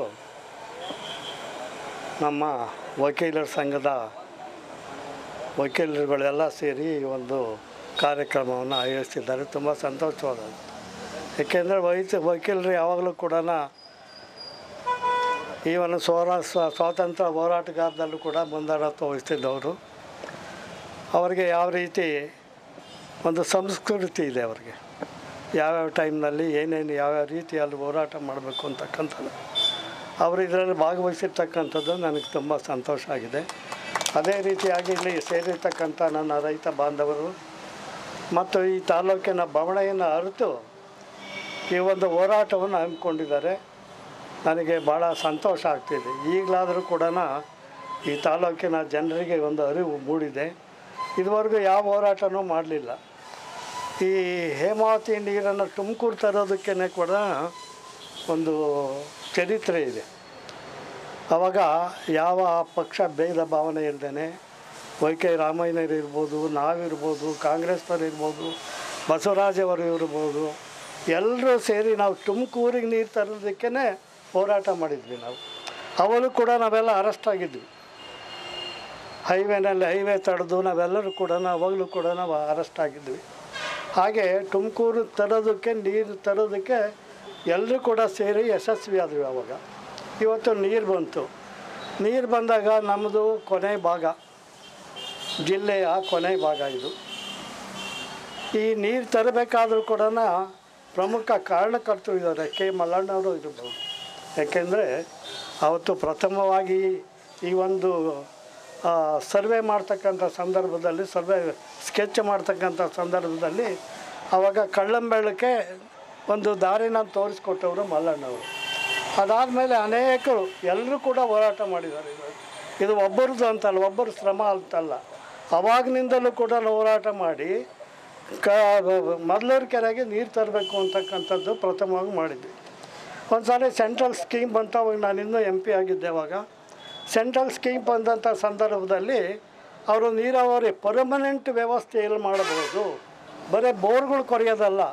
ನಮ್ಮ ವಕೀಲರ ಸಂಘದ ವಕೀಲರುಗಳೆಲ್ಲ ಸೇರಿ ಈ ಒಂದು ಕಾರ್ಯಕ್ರಮವನ್ನು ಆಯೋಜಿಸಿದ್ದಾರೆ ತುಂಬ ಸಂತೋಷವಾದದ್ದು ಏಕೆಂದರೆ ವೈದ್ಯ ವಕೀಲರು ಯಾವಾಗಲೂ ಕೂಡ ಈ ಒಂದು ಸ್ವರ ಸ್ವ- ಸ್ವಾತಂತ್ರ್ಯ ಹೋರಾಟಗಾರದಲ್ಲೂ ಕೂಡ ಮುಂದಾಳತ್ವ ವಹಿಸ್ತಿದ್ದವರು ಅವರಿಗೆ ಯಾವ ರೀತಿ ಒಂದು ಸಂಸ್ಕೃತಿ ಇದೆ ಅವರಿಗೆ ಯಾವ್ಯಾವ ಟೈಮ್ನಲ್ಲಿ ಏನೇನು ಯಾವ್ಯಾವ ರೀತಿಯಲ್ಲಿ ಹೋರಾಟ ಮಾಡಬೇಕು ಅಂತಕ್ಕಂಥದ್ದು ಅವರು ಇದರಲ್ಲಿ ಭಾಗವಹಿಸಿರ್ತಕ್ಕಂಥದ್ದು ನನಗೆ ತುಂಬ ಸಂತೋಷ ಆಗಿದೆ ಅದೇ ರೀತಿಯಾಗಿ ಇಲ್ಲಿ ಸೇರಿರ್ತಕ್ಕಂಥ ನನ್ನ ರೈತ ಬಾಂಧವರು ಮತ್ತು ಈ ತಾಲೂಕಿನ ಬವಣೆಯನ್ನು ಅರಿತು ಈ ಒಂದು ಹೋರಾಟವನ್ನು ಹಮ್ಮಿಕೊಂಡಿದ್ದಾರೆ ನನಗೆ ಭಾಳ ಸಂತೋಷ ಆಗ್ತಿದೆ ಈಗಲಾದರೂ ಕೂಡ ಈ ತಾಲೂಕಿನ ಜನರಿಗೆ ಒಂದು ಅರಿವು ಮೂಡಿದೆ ಇದುವರೆಗೂ ಯಾವ ಹೋರಾಟನೂ ಮಾಡಲಿಲ್ಲ ಈ ಹೇಮಾವತಿ ನೀರನ್ನು ತುಮಕೂರು ತರೋದಕ್ಕೇ ಕೂಡ ಒಂದು ಚರಿತ್ರೆ ಇದೆ ಆವಾಗ ಯಾವ ಪಕ್ಷ ಭೇದ ಭಾವನೆ ಇಲ್ಲದೇ ವೈ ಕೆ ರಾಮಯ್ಯನವರು ಇರ್ಬೋದು ನಾವಿರ್ಬೋದು ಕಾಂಗ್ರೆಸ್ನವ್ರು ಇರ್ಬೋದು ಬಸವರಾಜ್ ಅವರು ಇರ್ಬೋದು ಎಲ್ಲರೂ ಸೇರಿ ನಾವು ತುಮಕೂರಿಗೆ ನೀರು ತರೋದಕ್ಕೇ ಹೋರಾಟ ಮಾಡಿದ್ವಿ ನಾವು ಅವಳು ಕೂಡ ನಾವೆಲ್ಲ ಅರೆಸ್ಟ್ ಆಗಿದ್ವಿ ಹೈವೇನಲ್ಲಿ ಹೈವೇ ತಡೆದು ನಾವೆಲ್ಲರೂ ಕೂಡ ಅವಾಗಲೂ ಕೂಡ ನಾವು ಅರೆಸ್ಟ್ ಆಗಿದ್ವಿ ಹಾಗೆ ತುಮಕೂರು ತರೋದಕ್ಕೆ ನೀರು ತರೋದಕ್ಕೆ ಎಲ್ಲರೂ ಕೂಡ ಸೇರಿ ಯಶಸ್ವಿ ಆದ್ವಿ ಅವಾಗ ಇವತ್ತು ನೀರು ಬಂತು ನೀರು ಬಂದಾಗ ನಮ್ಮದು ಕೊನೆ ಭಾಗ ಜಿಲ್ಲೆಯ ಕೊನೆ ಭಾಗ ಇದು ಈ ನೀರು ತರಬೇಕಾದ್ರೂ ಕೂಡ ಪ್ರಮುಖ ಕಾರಣಕರ್ತರು ಇದ್ದಾರೆ ಕೆ ಮಲ್ಲಣ್ಣವರು ಇರ್ಬೋದು ಯಾಕೆಂದರೆ ಅವತ್ತು ಪ್ರಥಮವಾಗಿ ಈ ಒಂದು ಆ, ಸರ್ವೆ ಮಾಡ್ತಕ್ಕಂಥ ಸಂದರ್ಭದಲ್ಲಿ ಸರ್ವೆ ಸ್ಕೆಚ್ ಮಾಡ್ತಕ್ಕಂಥ ಸಂದರ್ಭದಲ್ಲಿ ಆವಾಗ ಕಳ್ಳಂಬೆಳಕ್ಕೆ ಒಂದು ದಾರಿನ ತೋರಿಸ್ಕೊಟ್ಟವರು ಮಲ್ಲಣ್ಣವರು ಅದಾದಮೇಲೆ ಅನೇಕರು ಎಲ್ಲರೂ ಕೂಡ ಹೋರಾಟ ಮಾಡಿದ್ದಾರೆ ಇದು. ಇದು ಒಬ್ಬರದ್ದು ಅಂತಲ್ಲ ಒಬ್ಬರ ಶ್ರಮ ಅಂತಲ್ಲ ಅವಾಗಿನಿಂದಲೂ ಕೂಡ ನಾವು ಹೋರಾಟ ಮಾಡಿ ಕ ಮೊದಲೂರು ಕೆರೆಗೆ ನೀರು ತರಬೇಕು ಅಂತಕ್ಕಂಥದ್ದು ಪ್ರಥಮವಾಗಿ ಮಾಡಿದ್ವಿ ಒಂದು ಸಾರಿ ಸೆಂಟ್ರಲ್ ಸ್ಕೀಮ್ ಬಂತು ಅವಾಗ ನಾನು ಇನ್ನೂ ಎಂ ಪಿ ಆಗಿದ್ದೆ ಅವಾಗ ಸೆಂಟ್ರಲ್ ಸ್ಕೀಮ್ ಬಂದಂಥ ಸಂದರ್ಭದಲ್ಲಿ ಅವರು ನೀರಾವರಿ ಪರ್ಮನೆಂಟ್ ವ್ಯವಸ್ಥೆ ಎಲ್ಲಿ ಮಾಡಬಹುದು ಬರೀ ಬೋರ್ಗಳು ಕೊರೆಯೋದಲ್ಲ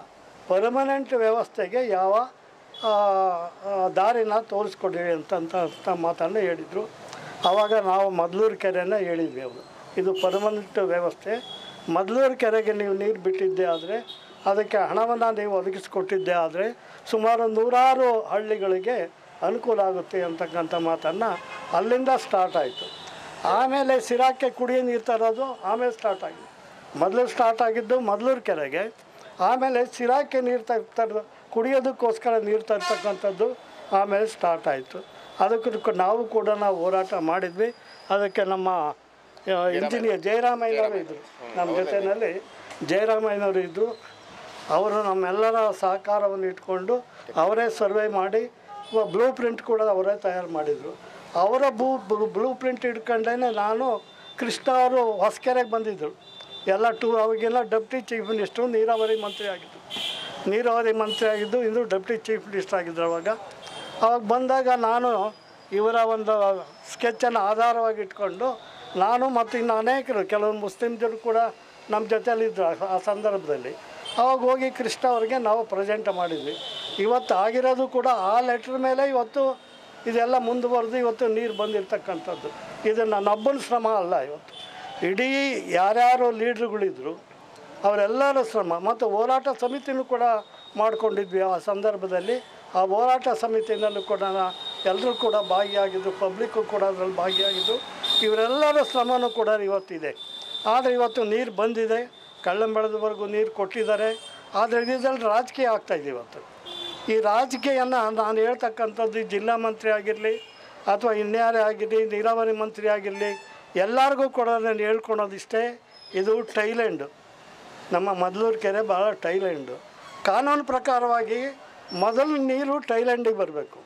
ಪರ್ಮನೆಂಟ್ ವ್ಯವಸ್ಥೆಗೆ ಯಾವ ಆ, ಆ, ದಾರಿನ ತೋರಿಸ್ಕೊಡಿರಿ ಅಂತಂತ ಅಂತ ಮಾತನ್ನು ಹೇಳಿದರು ಆವಾಗ ನಾವು ಮದ್ಲೂರು ಕೆರೆನ ಹೇಳಿದ್ವಿ ಅವರು ಇದು ಪರ್ಮನೆಂಟ್ ವ್ಯವಸ್ಥೆ ಮದ್ಲೂರು ಕೆರೆಗೆ ನೀವು ನೀರು ಬಿಟ್ಟಿದ್ದೆ ಆದರೆ ಅದಕ್ಕೆ ಹಣವನ್ನು ನೀವು ಒದಗಿಸಿಕೊಟ್ಟಿದ್ದೆ ಆದರೆ ಸುಮಾರು ನೂರಾರು ಹಳ್ಳಿಗಳಿಗೆ ಅನುಕೂಲ ಆಗುತ್ತೆ ಅಂತಕ್ಕಂಥ ಮಾತನ್ನು ಅಲ್ಲಿಂದ ಸ್ಟಾರ್ಟ್ ಆಯಿತು ಆಮೇಲೆ ಸಿರಾಕ್ಕೆ ಕುಡಿಯೋ ನೀರು ತರೋದು ಆಮೇಲೆ ಸ್ಟಾರ್ಟ್ ಆಗಿದೆ ಮೊದಲು ಸ್ಟಾರ್ಟ್ ಆಗಿದ್ದು ಮದ್ಲೂರು ಕೆರೆಗೆ ಆಮೇಲೆ ಸಿರಾಕ್ಕೆ ನೀರು ತ ತರ್ ಕುಡಿಯೋದಕ್ಕೋಸ್ಕರ ನೀರು ತರ್ತಕ್ಕಂಥದ್ದು ಆಮೇಲೆ ಸ್ಟಾರ್ಟ್ ಆಯಿತು ಅದಕ್ಕೂ ನಾವು ಕೂಡ ನಾವು ಹೋರಾಟ ಮಾಡಿದ್ವಿ ಅದಕ್ಕೆ ನಮ್ಮ ಇಂಜಿನಿಯರ್ ಜಯರಾಮಯ್ಯನವರು ಇದ್ದರು ನಮ್ಮ ಜೊತೆಯಲ್ಲಿ ಜಯರಾಮಯ್ಯನವರು ಇದ್ದರು ಅವರು ನಮ್ಮೆಲ್ಲರ ಸಹಕಾರವನ್ನು ಇಟ್ಕೊಂಡು ಅವರೇ ಸರ್ವೆ ಮಾಡಿ ಬ್ಲೂ ಪ್ರಿಂಟ್ ಕೂಡ ಅವರೇ ತಯಾರು ಮಾಡಿದರು ಅವರ ಬೂ ಬ್ಲೂ ಪ್ರಿಂಟ್ ಇಟ್ಕೊಂಡೇ ನಾನು ಕೃಷ್ಣ ಅವರು ಹೊಸಕೆರೆಗೆ ಬಂದಿದ್ದರು ಎಲ್ಲ ಟೂ ಅವಾಗೆಲ್ಲ ಡೆಪ್ಟಿ ಚೀಫ್ ಮಿನಿಸ್ಟ್ರು ನೀರಾವರಿ ಮಂತ್ರಿ ಆಗಿದ್ದು ನೀರಾವರಿ ಮಂತ್ರಿ ಆಗಿದ್ದು ಇಂದು ಡೆಪ್ಟಿ ಚೀಫ್ ಮಿನಿಸ್ಟರ್ ಆಗಿದ್ದರು ಅವಾಗ ಅವಾಗ ಬಂದಾಗ ನಾನು ಇವರ ಒಂದು ಸ್ಕೆಚ್ಚನ್ನು ಆಧಾರವಾಗಿ ಇಟ್ಕೊಂಡು ನಾನು ಮತ್ತು ಇನ್ನು ಅನೇಕರು ಕೆಲವು ಮುಸ್ಲಿಮ್ಸರು ಕೂಡ ನಮ್ಮ ಜೊತೆಯಲ್ಲಿದ್ದರು ಆ- ಆ ಸಂದರ್ಭದಲ್ಲಿ ಅವಾಗ ಹೋಗಿ ಕೃಷ್ಣ ಅವ್ರಿಗೆ ನಾವು ಪ್ರೆಸೆಂಟ್ ಮಾಡಿದ್ವಿ ಇವತ್ತು ಆಗಿರೋದು ಕೂಡ ಆ ಲೆಟ್ರ್ ಮೇಲೆ ಇವತ್ತು ಇದೆಲ್ಲ ಮುಂದುವರೆದು ಇವತ್ತು ನೀರು ಬಂದಿರತಕ್ಕಂಥದ್ದು ಇದು ನನ್ನೊಬ್ಬನ ಶ್ರಮ ಅಲ್ಲ ಇವತ್ತು ಇಡೀ ಯಾರ್ಯಾರು ಲೀಡ್ರುಗಳಿದ್ರು ಅವರೆಲ್ಲರ ಶ್ರಮ ಮತ್ತು ಹೋರಾಟ ಸಮಿತಿನೂ ಕೂಡ ಮಾಡ್ಕೊಂಡಿದ್ವಿ ಆ ಸಂದರ್ಭದಲ್ಲಿ ಆ ಹೋರಾಟ ಸಮಿತಿನಲ್ಲೂ ಕೂಡ ಎಲ್ಲರೂ ಕೂಡ ಭಾಗಿಯಾಗಿದ್ದು ಪಬ್ಲಿಕ್ಕು ಕೂಡ ಅದರಲ್ಲಿ ಭಾಗಿಯಾಗಿದ್ದು ಇವರೆಲ್ಲರ ಶ್ರಮನೂ ಕೂಡ ಇವತ್ತಿದೆ ಆದರೆ ಇವತ್ತು ನೀರು ಬಂದಿದೆ ಕಳ್ಳಂಬೆಳದವರೆಗೂ ನೀರು ಕೊಟ್ಟಿದ್ದಾರೆ ಆದರೆ ಇದರಲ್ಲಿ ರಾಜಕೀಯ ಆಗ್ತಾಯಿದೆ ಇವತ್ತು ಈ ರಾಜಕೀಯನ ನಾನು ಹೇಳ್ತಕ್ಕಂಥದ್ದು ಈ ಜಿಲ್ಲಾ ಮಂತ್ರಿ ಆಗಿರಲಿ ಅಥವಾ ಇನ್ಯಾರೇ ಆಗಿರಲಿ ನೀರಾವರಿ ಮಂತ್ರಿ ಆಗಿರಲಿ ಎಲ್ಲರಿಗೂ ಕೂಡ ನಾನು ಹೇಳ್ಕೊಳೋದಿಷ್ಟೇ ಇದು ಟೈಲೆಂಡು ನಮ್ಮ ಮದ್ಲೂರು ಕೆರೆ ಭಾಳ ಟೈಲೆಂಡು ಕಾನೂನು ಪ್ರಕಾರವಾಗಿ ಮೊದಲು ನೀರು ಟೈಲೆಂಡಿಗೆ ಬರಬೇಕು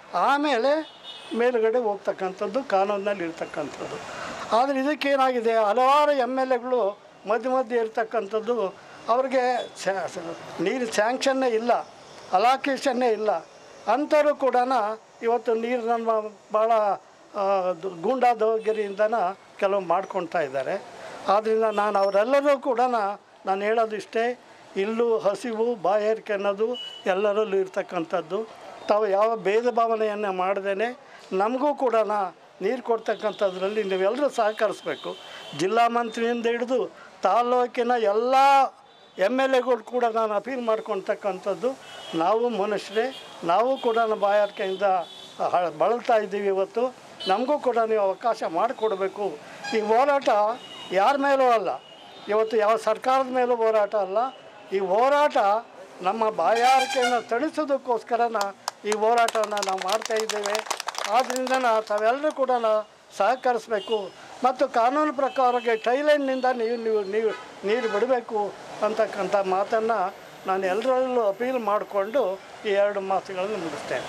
ಆಮೇಲೆ ಮೇಲುಗಡೆ ಹೋಗ್ತಕ್ಕಂಥದ್ದು ಕಾನೂನಲ್ಲಿ ಇರ್ತಕ್ಕಂಥದ್ದು ಆದರೆ ಇದಕ್ಕೇನಾಗಿದೆ ಹಲವಾರು ಎಮ್ ಎಲ್ ಎಗಳು ಮಧ್ಯ ಮಧ್ಯೆ ಇರ್ತಕ್ಕಂಥದ್ದು ಅವ್ರಿಗೆ ಸ್ಯಾ- ಸ- ನೀರು ಸ್ಯಾಂಕ್ಷನ್ನೇ ಇಲ್ಲ ಅಲಾಕೇಶನ್ನೇ ಇಲ್ಲ ಅಂಥವ್ರು ಕೂಡ ಇವತ್ತು ನೀರು ನಮ್ಮ ಭಾಳ ಆ, ದು- ಗೂಂಡಾದಗಿರಿಯಿಂದನ ಕೆಲವು ಮಾಡ್ಕೊಳ್ತಾ ಇದ್ದಾರೆ ಆದ್ದರಿಂದ ನಾನು ಅವರೆಲ್ಲರೂ ಕೂಡ ನಾನು ಹೇಳೋದು ಇಷ್ಟೇ ಇಲ್ಲೂ ಹಸಿವು ಬಾಯಾರಿಕೆ ಅನ್ನೋದು ಎಲ್ಲರಲ್ಲೂ ಇರ್ತಕ್ಕಂಥದ್ದು ತಾವು ಯಾವ ಭೇದ ಭಾವನೆಯನ್ನು ಮಾಡ್ದೇ ನಮಗೂ ಕೂಡ ನೀರು ಕೊಡ್ತಕ್ಕಂಥದ್ರಲ್ಲಿ ನೀವೆಲ್ಲರೂ ಸಹಕರಿಸ್ಬೇಕು ಜಿಲ್ಲಾ ಮಂತ್ರಿಯಿಂದ ಹಿಡಿದು ತಾಲ್ಲೂಕಿನ ಎಲ್ಲ ಎಮ್ ಎಲ್ ಎಗಳು ಕೂಡ ನಾನು ಅಪೀಲ್ ಮಾಡ್ಕೊಳ್ತಕ್ಕಂಥದ್ದು ನಾವು ಮನುಷ್ಯರೇ ನಾವು ಕೂಡ ಬಾಯಾರಿಕೆಯಿಂದ ಹ- ಬಳಲ್ತಾ ಇದ್ದೀವಿ ಇವತ್ತು ನಮಗೂ ಕೂಡ ನೀವು ಅವಕಾಶ ಮಾಡಿಕೊಡ್ಬೇಕು ಈ ಹೋರಾಟ ಯಾರ ಮೇಲೂ ಅಲ್ಲ ಇವತ್ತು ಯಾವ ಸರ್ಕಾರದ ಮೇಲೂ ಹೋರಾಟ ಅಲ್ಲ ಈ ಹೋರಾಟ ನಮ್ಮ ಬಾಯಾರಿಕೆಯನ್ನು ತಣಿಸೋದಕ್ಕೋಸ್ಕರನ ಈ ಹೋರಾಟವನ್ನು ನಾವು ಮಾಡ್ತಾ ಇದ್ದೇವೆ ಆದ್ದರಿಂದ ತಾವೆಲ್ಲರೂ ಕೂಡ ಸಹಕರಿಸಬೇಕು ಮತ್ತು ಕಾನೂನು ಪ್ರಕಾರಕ್ಕೆ ಟೈಲೆಂಡ್ನಿಂದ ನೀವು ನೀವು ನೀವು ನೀರು ಬಿಡಬೇಕು ಅಂತಕ್ಕಂಥ ಮಾತನ್ನು ನಾನು ಎಲ್ಲರಲ್ಲೂ ಅಪೀಲ್ ಮಾಡಿಕೊಂಡು ಈ ಎರಡು ಮಾತುಗಳನ್ನು ಮುಗಿಸ್ತೇನೆ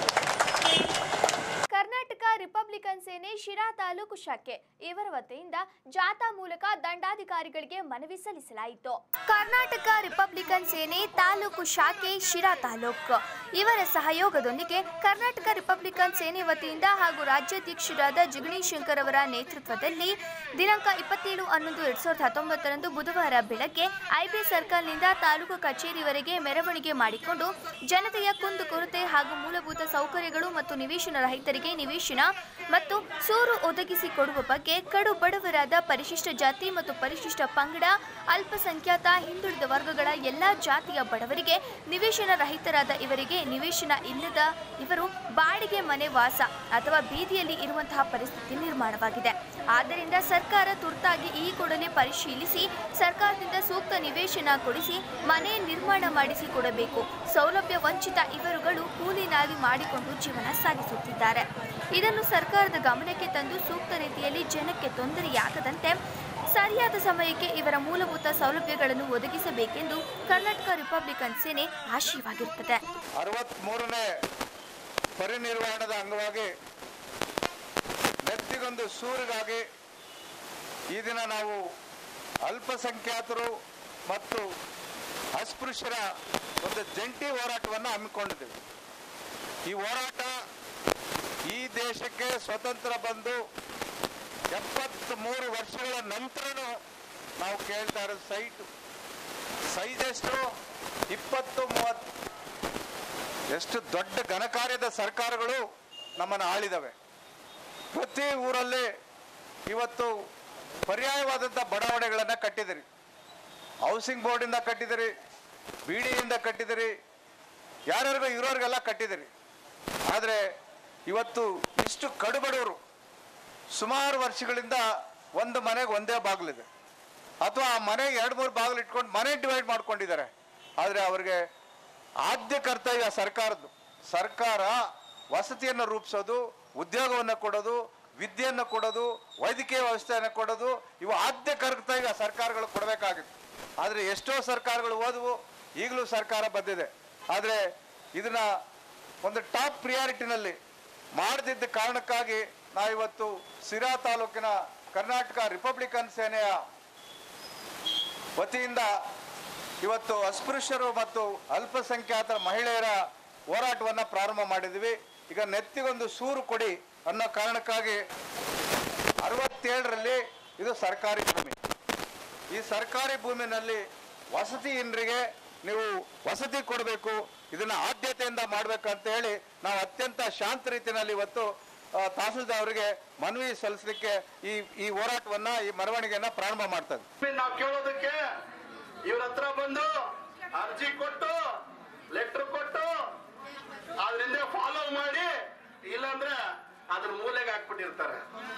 ಕರ್ನಾಟಕ ರಿಪಬ್ಲಿಕನ್ ಸೇನೆ ಶಿರಾ ತಾಲೂಕು ಶಾಖೆ ಇವರ ವತಿಯಿಂದ ಜಾಥಾ ಮೂಲಕ ದಂಡಾಧಿಕಾರಿಗಳಿಗೆ ಮನವಿ ಸಲ್ಲಿಸಲಾಯಿತು ಕರ್ನಾಟಕ ರಿಪಬ್ಲಿಕನ್ ಸೇನೆ ತಾಲೂಕು ಶಾಖೆ ಶಿರಾ ತಾಲೂಕು ಇವರ ಸಹಯೋಗದೊಂದಿಗೆ ಕರ್ನಾಟಕ ರಿಪಬ್ಲಿಕನ್ ಸೇನೆ ವತಿಯಿಂದ ಹಾಗೂ ರಾಜ್ಯಾಧ್ಯಕ್ಷರಾದ ಜಿಗಣಿ ಶಂಕರ್ ಅವರ ನೇತೃತ್ವದಲ್ಲಿ ದಿನಾಂಕ ಇಪ್ಪತ್ತೇಳು ಹನ್ನೊಂದು ಎರಡ್ ಸಾವಿರದ ಹತ್ತೊಂಬತ್ತರಂದು ಬುಧವಾರ ಬೆಳಗ್ಗೆ ಐಬಿ ಸರ್ಕಲ್ನಿಂದ ತಾಲೂಕು ಕಚೇರಿವರೆಗೆ ಮೆರವಣಿಗೆ ಮಾಡಿಕೊಂಡು ಜನತೆಯ ಕುಂದುಕೊರತೆ ಹಾಗೂ ಮೂಲಭೂತ ಸೌಕರ್ಯಗಳು ಮತ್ತು ನಿವೇಶನ ರಹಿತರಿಗೆ ನಿವೇಶನ ಮತ್ತು ಸೂರು ಒದಗಿಸಿ ಕೊಡುವ ಬಗ್ಗೆ ಕಡು ಬಡವರಾದ ಪರಿಶಿಷ್ಟ ಜಾತಿ ಮತ್ತು ಪರಿಶಿಷ್ಟ ಪಂಗಡ ಅಲ್ಪಸಂಖ್ಯಾತ ಹಿಂದುಳಿದ ವರ್ಗಗಳ ಎಲ್ಲಾ ಜಾತಿಯ ಬಡವರಿಗೆ ನಿವೇಶನ ರಹಿತರಾದ ಇವರಿಗೆ ನಿವೇಶನ ಇಲ್ಲದ ಇವರು ಬಾಡಿಗೆ ಮನೆ ವಾಸ ಅಥವಾ ಬೀದಿಯಲ್ಲಿ ಇರುವಂತಹ ಪರಿಸ್ಥಿತಿ ನಿರ್ಮಾಣವಾಗಿದೆ ಆದ್ದರಿಂದ ಸರ್ಕಾರ ತುರ್ತಾಗಿ ಈ ಕೂಡಲೇ ಪರಿಶೀಲಿಸಿ ಸರ್ಕಾರದಿಂದ ಸೂಕ್ತ ನಿವೇಶನ ಕೊಡಿಸಿ ಮನೆ ನಿರ್ಮಾಣ ಮಾಡಿಸಿ ಕೊಡಬೇಕು ಸೌಲಭ್ಯ ವಂಚಿತ ಇವರುಗಳು ಕೂಲಿ ನಾಲಿ ಮಾಡಿಕೊಂಡು ಜೀವನ ಸಾಗಿಸುತ್ತಿದ್ದಾರೆ ಇದನ್ನು ಸರ್ಕಾರದ ಗಮನಕ್ಕೆ ತಂದು ಸೂಕ್ತ ರೀತಿಯಲ್ಲಿ ಜನಕ್ಕೆ ತೊಂದರೆಯಾಗದಂತೆ ಸರಿಯಾದ ಸಮಯಕ್ಕೆ ಇವರ ಮೂಲಭೂತ ಸೌಲಭ್ಯಗಳನ್ನು ಒದಗಿಸಬೇಕೆಂದು ಕರ್ನಾಟಕ ರಿಪಬ್ಲಿಕನ್ ಸೇನೆ ಆಶಯವಾಗಿರುತ್ತದೆ ಅರವತ್ತ್ಮೂರನೇ ಪರಿನಿರ್ವಾಣದ ಅಂಗವಾಗಿ ನೆತ್ತಿಗೊಂದು ಸೂರಿಗಾಗಿ ಈ ದಿನ ನಾವು ಅಲ್ಪಸಂಖ್ಯಾತರು ಮತ್ತು ಅಸ್ಪೃಶ್ಯರ ಒಂದು ಜಂಟಿ ಹೋರಾಟವನ್ನು ಹಮ್ಮಿಕೊಂಡಿದ್ದೇವೆ ಈ ಹೋರಾಟ ಈ ದೇಶಕ್ಕೆ ಸ್ವತಂತ್ರ ಬಂದು ಎಪ್ಪತ್ತ್ಮೂರು ವರ್ಷಗಳ ನಂತರನೂ ನಾವು ಕೇಳ್ತಾ ಇರೋದು ಸೈಟು ಸೈಜ್ ಎಷ್ಟು ಇಪ್ಪತ್ತು ಮೂವತ್ತು ಎಷ್ಟು ದೊಡ್ಡ ಘನಕಾರ್ಯದ ಸರ್ಕಾರಗಳು ನಮ್ಮನ್ನು ಆಳಿದವೆ ಪ್ರತಿ ಊರಲ್ಲಿ ಇವತ್ತು ಪರ್ಯಾಯವಾದಂಥ ಬಡಾವಣೆಗಳನ್ನು ಕಟ್ಟಿದಿರಿ ಹೌಸಿಂಗ್ ಬೋರ್ಡಿಂದ ಕಟ್ಟಿದಿರಿ ಬಿಡಿಯಿಂದ ಕಟ್ಟಿದಿರಿ ಯಾರ್ಯಾರಿಗೂ ಇರೋರಿಗೆಲ್ಲ ಕಟ್ಟಿದಿರಿ ಆದರೆ ಇವತ್ತು ಇಷ್ಟು ಕಡುಬಡವರು ಸುಮಾರು ವರ್ಷಗಳಿಂದ ಒಂದು ಮನೆಗೆ ಒಂದೇ ಬಾಗಿಲಿದೆ ಅಥವಾ ಆ ಮನೆಗೆ ಎರಡು ಮೂರು ಬಾಗಿಲು ಇಟ್ಕೊಂಡು ಮನೆ ಡಿವೈಡ್ ಮಾಡ್ಕೊಂಡಿದ್ದಾರೆ ಆದರೆ ಅವರಿಗೆ ಆದ್ಯ ಕರ್ತವ್ಯ ಸರ್ಕಾರದ್ದು ಸರ್ಕಾರ ವಸತಿಯನ್ನು ರೂಪಿಸೋದು ಉದ್ಯೋಗವನ್ನು ಕೊಡೋದು ವಿದ್ಯೆಯನ್ನು ಕೊಡೋದು ವೈದ್ಯಕೀಯ ವ್ಯವಸ್ಥೆಯನ್ನು ಕೊಡೋದು ಇವು ಆದ್ಯ ಕರ್ತವ್ಯ ಸರ್ಕಾರಗಳು ಕೊಡಬೇಕಾಗಿತ್ತು ಆದರೆ ಎಷ್ಟೋ ಸರ್ಕಾರಗಳು ಹೋದವು ಈಗಲೂ ಸರ್ಕಾರ ಬಂದಿದೆ ಆದರೆ ಇದನ್ನ ಒಂದು ಟಾಪ್ ಪ್ರಿಯಾರಿಟಿನಲ್ಲಿ ಮಾಡದಿದ್ದ ಕಾರಣಕ್ಕಾಗಿ ನಾವಿವತ್ತು ಸಿರಾ ತಾಲೂಕಿನ ಕರ್ನಾಟಕ ರಿಪಬ್ಲಿಕನ್ ಸೇನೆಯ ವತಿಯಿಂದ ಇವತ್ತು ಅಸ್ಪೃಶ್ಯರು ಮತ್ತು ಅಲ್ಪಸಂಖ್ಯಾತ ಮಹಿಳೆಯರ ಹೋರಾಟವನ್ನು ಪ್ರಾರಂಭ ಮಾಡಿದ್ವಿ ಈಗ ನೆತ್ತಿಗೊಂದು ಸೂರು ಕೊಡಿ ಅನ್ನೋ ಕಾರಣಕ್ಕಾಗಿ ಅರವತ್ತೇಳರಲ್ಲಿ ಇದು ಸರ್ಕಾರಿ ಭೂಮಿ ಈ ಸರ್ಕಾರಿ ಭೂಮಿನಲ್ಲಿ ವಸತಿಹೀನರಿಗೆ ನೀವು ವಸತಿ ಕೊಡಬೇಕು ಇದನ್ನ ಆದ್ಯತೆಯಿಂದ ಮಾಡಬೇಕು ಅಂತ ಹೇಳಿ ನಾವು ಅತ್ಯಂತ ಶಾಂತ ರೀತಿಯಲ್ಲಿ ಇವತ್ತು ಆ, ತಹಸೀಲ್ದಾರ್ ಅವರಿಗೆ ಮನವಿ ಸಲ್ಲಿಸಲಿಕ್ಕೆ ಈ ಈ ಹೋರಾಟವನ್ನ ಈ ಮೆರವಣಿಗೆಯನ್ನ ಪ್ರಾರಂಭ ಮಾಡ್ತದೆ ನಾವು ಕೇಳೋದಕ್ಕೆ ಇವ್ರ ಹತ್ರ ಬಂದು ಅರ್ಜಿ ಕೊಟ್ಟು ಲೆಟರ್ ಕೊಟ್ಟು ಅದ್ರಿಂದ ಫಾಲೋ ಮಾಡಿ ಇಲ್ಲಾಂದ್ರೆ ಅದ್ರ ಮೂಲೆಗೆ ಹಾಕ್ಬಿಟ್ಟಿರ್ತಾರೆ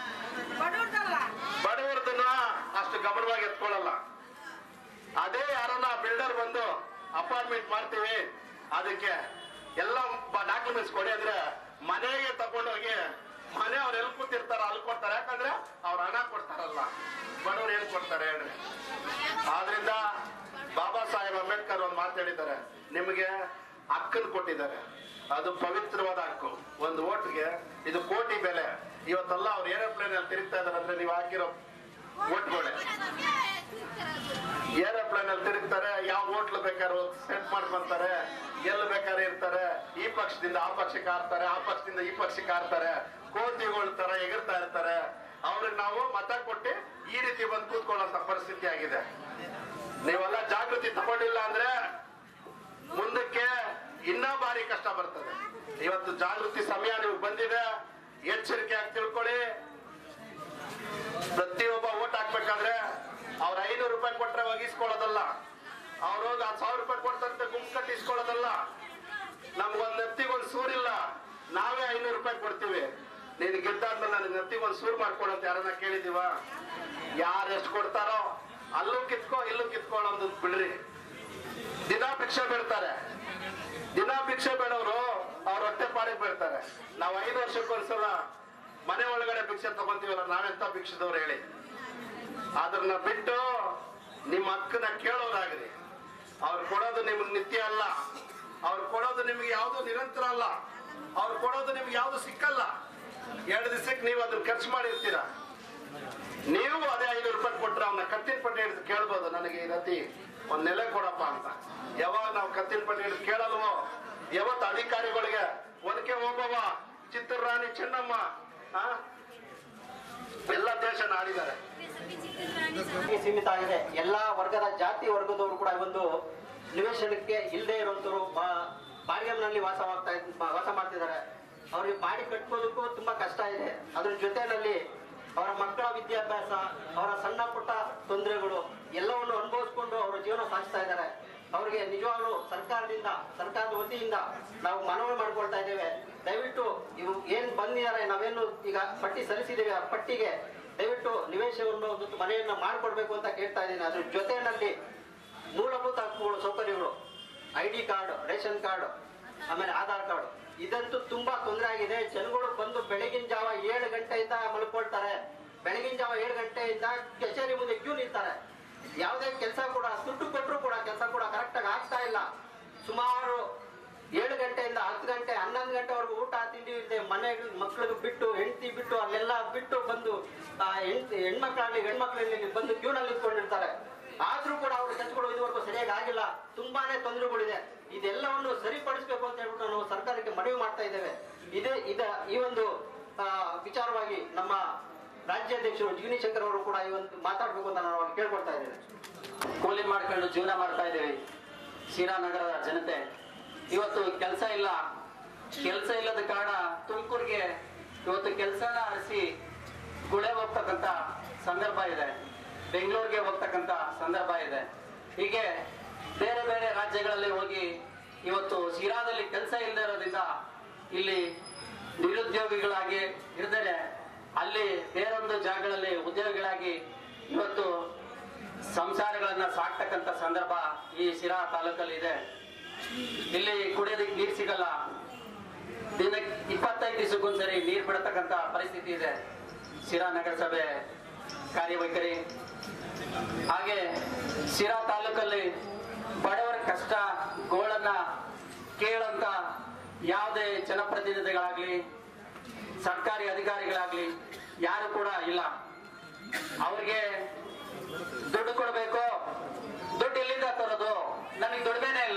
ಬಡವರದನ್ನ ಅಷ್ಟು ಗಮನವಾಗಿ ಎತ್ಕೊಳ್ಳಲ್ಲ ಅದೇ ಯಾರನ್ನ ಬಿಲ್ಡರ್ ಬಂದು ಅಪಾರ್ಟ್ಮೆಂಟ್ ಮಾಡ್ತೀವಿ ಅದಕ್ಕೆ ಎಲ್ಲ ಡಾಕ್ಯುಮೆಂಟ್ಸ್ ಕೊಡಿ ಅಂದ್ರೆ ಮನೆಗೆ ತಗೊಂಡೋಗಿ ಮನೆ ಅವ್ರು ಎಲ್ಲಿ ಕೂತಿರ್ತಾರ ಅಲ್ಲಿ ಕೊಡ್ತಾರೆ ಯಾಕಂದ್ರೆ ಅವ್ರ ಹಣ ಕೊಡ್ತಾರಲ್ಲ ಬಡವ್ರು ಏನ್ ಕೊಡ್ತಾರೆ ಹೇಳ್ರಿ ಆದ್ರಿಂದ ಬಾಬಾ ಸಾಹೇಬ್ ಅಂಬೇಡ್ಕರ್ ಒಂದು ಮಾತಾಡಿದ್ದಾರೆ ನಿಮಗೆ ಹಕ್ಕನ್ನು ಕೊಟ್ಟಿದ್ದಾರೆ ಅದು ಪವಿತ್ರವಾದ ಹಕ್ಕು ಒಂದು ಓಟ್ಗೆ ಇದು ಕೋಟಿ ಬೆಲೆ ಇವತ್ತೆಲ್ಲ ಅವ್ರು ಏರೋಪ್ಲೇನ್ ಅಲ್ಲಿ ತಿರುಗ್ತಾ ಇದಾರೆ ಅಂದ್ರೆ ನೀವು ಹಾಕಿರೋ ಓಟ್ಗಳೇ ಏರೋಪ್ಲೇನ್ ಅಲ್ಲಿ ತಿರುಗ್ತಾರೆ ಯಾವ ಹೋಟ್ಲ್ ಬೇಕಾದ್ರೂ ಸೆಟ್ ಮಾಡ್ಕೊಂತಾರೆ ಎಲ್ಲಿ ಬೇಕಾದ್ರೆ ಇರ್ತಾರೆ ಈ ಪಕ್ಷದಿಂದ ಆ ಪಕ್ಷಕ್ಕೆ ಆಡ್ತಾರೆ ಆ ಪಕ್ಷದಿಂದ ಈ ಪಕ್ಷಕ್ಕೆ ಆಡ್ತಾರೆ ಕೋತಿಗಳ ತರ ಎಗರ್ತಾ ಇರ್ತಾರೆ ಅವ್ರಿಗೆ ನಾವು ಮತ ಕೊಟ್ಟು ಈ ರೀತಿ ಬಂದು ಕೂತ್ಕೊಳ್ಳೋಂತ ಪರಿಸ್ಥಿತಿ ಆಗಿದೆ ನೀವೆಲ್ಲ ಜಾಗೃತಿ ತಗೊಂಡಿಲ್ಲ ಅಂದ್ರೆ ಮುಂದಕ್ಕೆ ಇನ್ನೂ ಭಾರಿ ಕಷ್ಟ ಬರ್ತದೆ ಇವತ್ತು ಜಾಗೃತಿ ಸಮಯ ನೀವು ಬಂದಿದೆ ಎಚ್ಚರಿಕೆ ಆಗಿ ತಿಳ್ಕೊಳ್ಳಿ ಪ್ರತಿಯೊಬ್ಬ ಓಟ್ ಹಾಕ್ಬೇಕಾದ್ರೆ ಅವ್ರ ಐನೂರು ರೂಪಾಯಿ ಕೊಟ್ರೆ ಒಗಿಸ್ಕೊಳ್ಳೋದಲ್ಲ ಅವ್ರು ಹೋಗಿ ಹತ್ತು ಸಾವಿರ ರೂಪಾಯಿ ಕೊಡ್ತಾರಂತೆ ಗುಂಪು ಕಟ್ಟಿ ಇಸ್ಕೊಳ್ಳೋದಲ್ಲ ನಮ್ಗೊಂದ್ ನೆತ್ತಿಗೊಂದು ಸೂರಿಲ್ಲ ನಾವೇ ಐನೂರು ರೂಪಾಯಿ ಕೊಡ್ತೀವಿ ನೀನು ಗೆದ್ದಾದ್ಮೇಲೆ ನನಗೆ ನೆತ್ತಿಗೊಂದು ಸೂರು ಮಾಡ್ಕೊಡಂತ ಯಾರನ್ನ ಕೇಳಿದೀವ ಯಾರು ಎಷ್ಟು ಕೊಡ್ತಾರೋ ಅಲ್ಲೂ ಕಿತ್ಕೋ ಇಲ್ಲೂ ಕಿತ್ಕೊಳ್ಳೋದು ಬಿಡ್ರಿ ದಿನ ಭಿಕ್ಷೆ ಬಿಡ್ತಾರೆ ದಿನ ಭಿಕ್ಷೆ ಬೇಡವರು ಅವ್ರ ಹೊಟ್ಟೆ ಪಾಡಿಗೆ ಬೀಳ್ತಾರೆ ನಾವು ಐದು ವರ್ಷಕ್ಕೊಂದ್ಸಲ ಮನೆ ಒಳಗಡೆ ಭಿಕ್ಷೆ ತಗೊಂತೀವಲ್ಲ ನಾವೆಂತ ಭಿಕ್ಷದವ್ರು ಹೇಳಿ ಅದನ್ನ ಬಿಟ್ಟು ನಿಮ್ಮ ಹಕ್ಕನ್ನ ಕೇಳೋರಾಗ್ರಿ ಅವ್ರು ಕೊಡೋದು ನಿಮ್ಗೆ ನಿತ್ಯ ಅಲ್ಲ ಅವ್ರು ಕೊಡೋದು ನಿಮ್ಗೆ ಯಾವುದು ನಿರಂತರ ಅಲ್ಲ ಅವ್ರು ಕೊಡೋದು ನಿಮ್ಗೆ ಯಾವುದು ಸಿಕ್ಕಲ್ಲ ಎರಡು ದಿವಸಕ್ಕೆ ನೀವು ಅದನ್ನ ಖರ್ಚು ಮಾಡಿರ್ತೀರ ನೀವು ಅದೇ ಐನೂರು ರೂಪಾಯಿ ಕೊಟ್ರೆ ಅವನ್ನ ಕತ್ತಿನ ಪಟ್ಟಿ ಹಿಡಿದು ಕೇಳ್ಬೋದು ನನಗೆ ಈ ರತಿ ಒಂದ್ ನೆಲೆ ಕೊಡಪ್ಪ ಅಂತ ಯಾವಾಗ ನಾವು ಕತ್ತಿನ ಪಟ್ಟಿ ಹಿಡಿದು ಕೇಳಲ್ವೋ ಯಾವತ್ತು ಅಧಿಕಾರಿಗಳಿಗೆ ಒನಕೆ ಓಬವ್ವ ಚಿತ್ರರಾಣಿ ಚೆನ್ನಮ್ಮ ಆ? ಎಲ್ಲ ದೇಶನ ಆಡಿದ್ದಾರೆ ಸೀಮಿತ ಆಗಿದೆ ಎಲ್ಲಾ ವರ್ಗದ ಜಾತಿ ವರ್ಗದವರು ಕೂಡ ಒಂದು ನಿವೇಶನಕ್ಕೆ ಇಲ್ಲದೆ ಇರುವಂತವರು ಬಾಡಿಗೆನಲ್ಲಿ ವಾಸವಾಗ್ತಾ ಇದ್- ವಾಸ ಮಾಡ್ತಿದ್ದಾರೆ ಅವ್ರಿಗೆ ಬಾಡಿ ಕಟ್ಕೋದಕ್ಕೂ ತುಂಬಾ ಕಷ್ಟ ಇದೆ ಅದ್ರ ಜೊತೆನಲ್ಲಿ ಅವರ ಮಕ್ಕಳ ವಿದ್ಯಾಭ್ಯಾಸ ಅವರ ಸಣ್ಣ ಪುಟ್ಟ ತೊಂದರೆಗಳು ಎಲ್ಲವನ್ನು ಅನುಭವಿಸ್ಕೊಂಡು ಅವರ ಜೀವನ ಸಾಗಿಸ್ತಾ ಇದ್ದಾರೆ ಅವರಿಗೆ ನಿಜವಾಗ್ಲೂ ಸರ್ಕಾರದಿಂದ ಸರ್ಕಾರದ ವತಿಯಿಂದ ನಾವು ಮನವಿ ಮಾಡ್ಕೊಳ್ತಾ ಇದ್ದೇವೆ ದಯವಿಟ್ಟು ಇವು ಏನ್ ಬಂದಿದ್ದಾರೆ ನಾವೇನು ಈಗ ಪಟ್ಟಿ ಸಲ್ಲಿಸಿದ್ದೇವೆ ಆ ಪಟ್ಟಿಗೆ ದಯವಿಟ್ಟು ನಿವೇಶವನ್ನು ಒಂದು ಮನೆಯನ್ನ ಮಾಡಿಕೊಡ್ಬೇಕು ಅಂತ ಕೇಳ್ತಾ ಇದ್ದೀನಿ ಅದ್ರ ಜೊತೆಯಲ್ಲಿ ಮೂಲಭೂತ ಹಕ್ಕುಗಳು ಸೌಕರ್ಯಗಳು I D card ration card ಆಮೇಲೆ ಆಧಾರ್ ಕಾರ್ಡ್ ಇದಂತೂ ತುಂಬಾ ತೊಂದರೆ ಆಗಿದೆ ಜನಗಳು ಬಂದು ಬೆಳಗಿನ ಜಾವ ಏಳು ಗಂಟೆಯಿಂದ ಮಲ್ಕೊಳ್ತಾರೆ ಬೆಳಗಿನ ಜಾವ ಏಳು ಗಂಟೆಯಿಂದ ಕಚೇರಿ ಮುಂದೆ ಕ್ಯೂ ನಿಲ್ತಾರೆ ಯಾವುದೇ ಕೆಲಸ ಕೂಡ ದುಡ್ಡು ಕೊಟ್ಟರು ಕೂಡ ಕೆಲಸ ಕೂಡ ಕರೆಕ್ಟಾಗಿ ಆಗ್ತಾ ಇಲ್ಲ ಸುಮಾರು ಏಳು ಗಂಟೆಯಿಂದ ಹತ್ತು ಗಂಟೆ ಹನ್ನೊಂದು ಗಂಟೆವರೆಗೂ ಊಟ ತಿಂಡಿ ಇಲ್ಲದೆ ಮನೆ ಮಕ್ಕಳಿಗೆ ಬಿಟ್ಟು ಹೆಂಡತಿ ಬಿಟ್ಟು ಅಲ್ಲೆಲ್ಲ ಬಿಟ್ಟು ಬಂದು ಆ ಹೆಂಡತಿ ಹೆಣ್ಮಕ್ಳಾಗ್ಲಿ ಗಂಡ್ಮಕ್ಳಾಗ್ಲಿ ಬಂದು ಕ್ಯೂನಲ್ಲಿ ನಿಂತ್ಕೊಂಡಿರ್ತಾರೆ ಆದ್ರೂ ಕೂಡ ಅವ್ರ ಕೆಲಸಗಳು ಇದುವರೆಗೂ ಸರಿಯಾಗಿ ಆಗಿಲ್ಲ ತುಂಬಾನೇ ತೊಂದರೆಗಳಿದೆ ಇದೆಲ್ಲವನ್ನು ಸರಿಪಡಿಸಬೇಕು ಅಂತ ಹೇಳ್ಬಿಟ್ಟು ನಾವು ಸರ್ಕಾರಕ್ಕೆ ಮನವಿ ಮಾಡ್ತಾ ಇದ್ದೇವೆ ಇದೇ ಇದ ಈ ಒಂದು ಆ, ವಿಚಾರವಾಗಿ ನಮ್ಮ ರಾಜ್ಯಾಧ್ಯಕ್ಷರು ಜಿಗ್ನಿ ಶಂಕರ್ ಅವರು ಕೂಡ ಈ ಒಂದು ಮಾತಾಡ್ಬೇಕು ಅಂತ ನಾನು ಅವ್ರಿಗೆ ಕೇಳ್ಕೊಳ್ತಾ ಇದ್ದೇನೆ ಕೂಲಿ ಮಾಡ್ಕೊಂಡು ಜೀವನ ಮಾಡ್ತಾ ಇದ್ದೇವೆ ಶಿರಾ ನಗರದ ಜನತೆ ಇವತ್ತು ಕೆಲಸ ಇಲ್ಲ ಕೆಲಸ ಇಲ್ಲದ ಕಾರಣ ತುಮಕೂರಿಗೆ ಇವತ್ತು ಕೆಲಸನ ಅರಿಸಿ ಗುಳೆ ಹೋಗ್ತಕ್ಕಂಥ ಸಂದರ್ಭ ಇದೆ ಬೆಂಗಳೂರಿಗೆ ಹೋಗ್ತಕ್ಕಂಥ ಸಂದರ್ಭ ಇದೆ ಹೀಗೆ ಬೇರೆ ಬೇರೆ ರಾಜ್ಯಗಳಲ್ಲಿ ಹೋಗಿ ಇವತ್ತು ಶಿರಾದಲ್ಲಿ ಕೆಲಸ ಇಲ್ಲದೆ ಇರೋದ್ರಿಂದ ಇಲ್ಲಿ ನಿರುದ್ಯೋಗಿಗಳಾಗಿ ಇರ್ತಾರೆ ಅಲ್ಲಿ ಬೇರೊಂದು ಜಾಗಗಳಲ್ಲಿ ಉದ್ಯೋಗಿಗಳಾಗಿ ಇವತ್ತು ಸಂಸಾರಗಳನ್ನ ಸಾಕ್ತಕ್ಕಂಥ ಸಂದರ್ಭ ಈ ಶಿರಾ ತಾಲೂಕಲ್ಲಿ ಇದೆ ಇಲ್ಲಿ ಕುಡಿಯೋದಕ್ಕೆ ನೀರು ಸಿಗಲ್ಲ ದಿನಕ್ಕೆ ಇಪ್ಪತ್ತೈದು ದಿವಸಕ್ಕೊಂದ್ಸರಿ ನೀರು ಬಿಡತಕ್ಕಂಥ ಪರಿಸ್ಥಿತಿ ಇದೆ ಶಿರಾ ನಗರಸಭೆ ಕಾರ್ಯವೈಖರಿ ಹಾಗೆ ಶಿರಾ ತಾಲೂಕಲ್ಲಿ ಬಡವರ ಕಷ್ಟ ಗೋಳನ್ನ ಕೇಳಂತ ಯಾವುದೇ ಜನಪ್ರತಿನಿಧಿಗಳಾಗ್ಲಿ ಸರ್ಕಾರಿ ಅಧಿಕಾರಿಗಳಾಗ್ಲಿ ಯಾರು ಕೂಡ ಇಲ್ಲ ಅವ್ರಿಗೆ ದುಡ್ಡು ಕೊಡಬೇಕು ದುಡ್ಡು ಎಲ್ಲಿಂದ ತರೋದು ನನಗೆ ದುಡಿಮೆನೇ ಇಲ್ಲ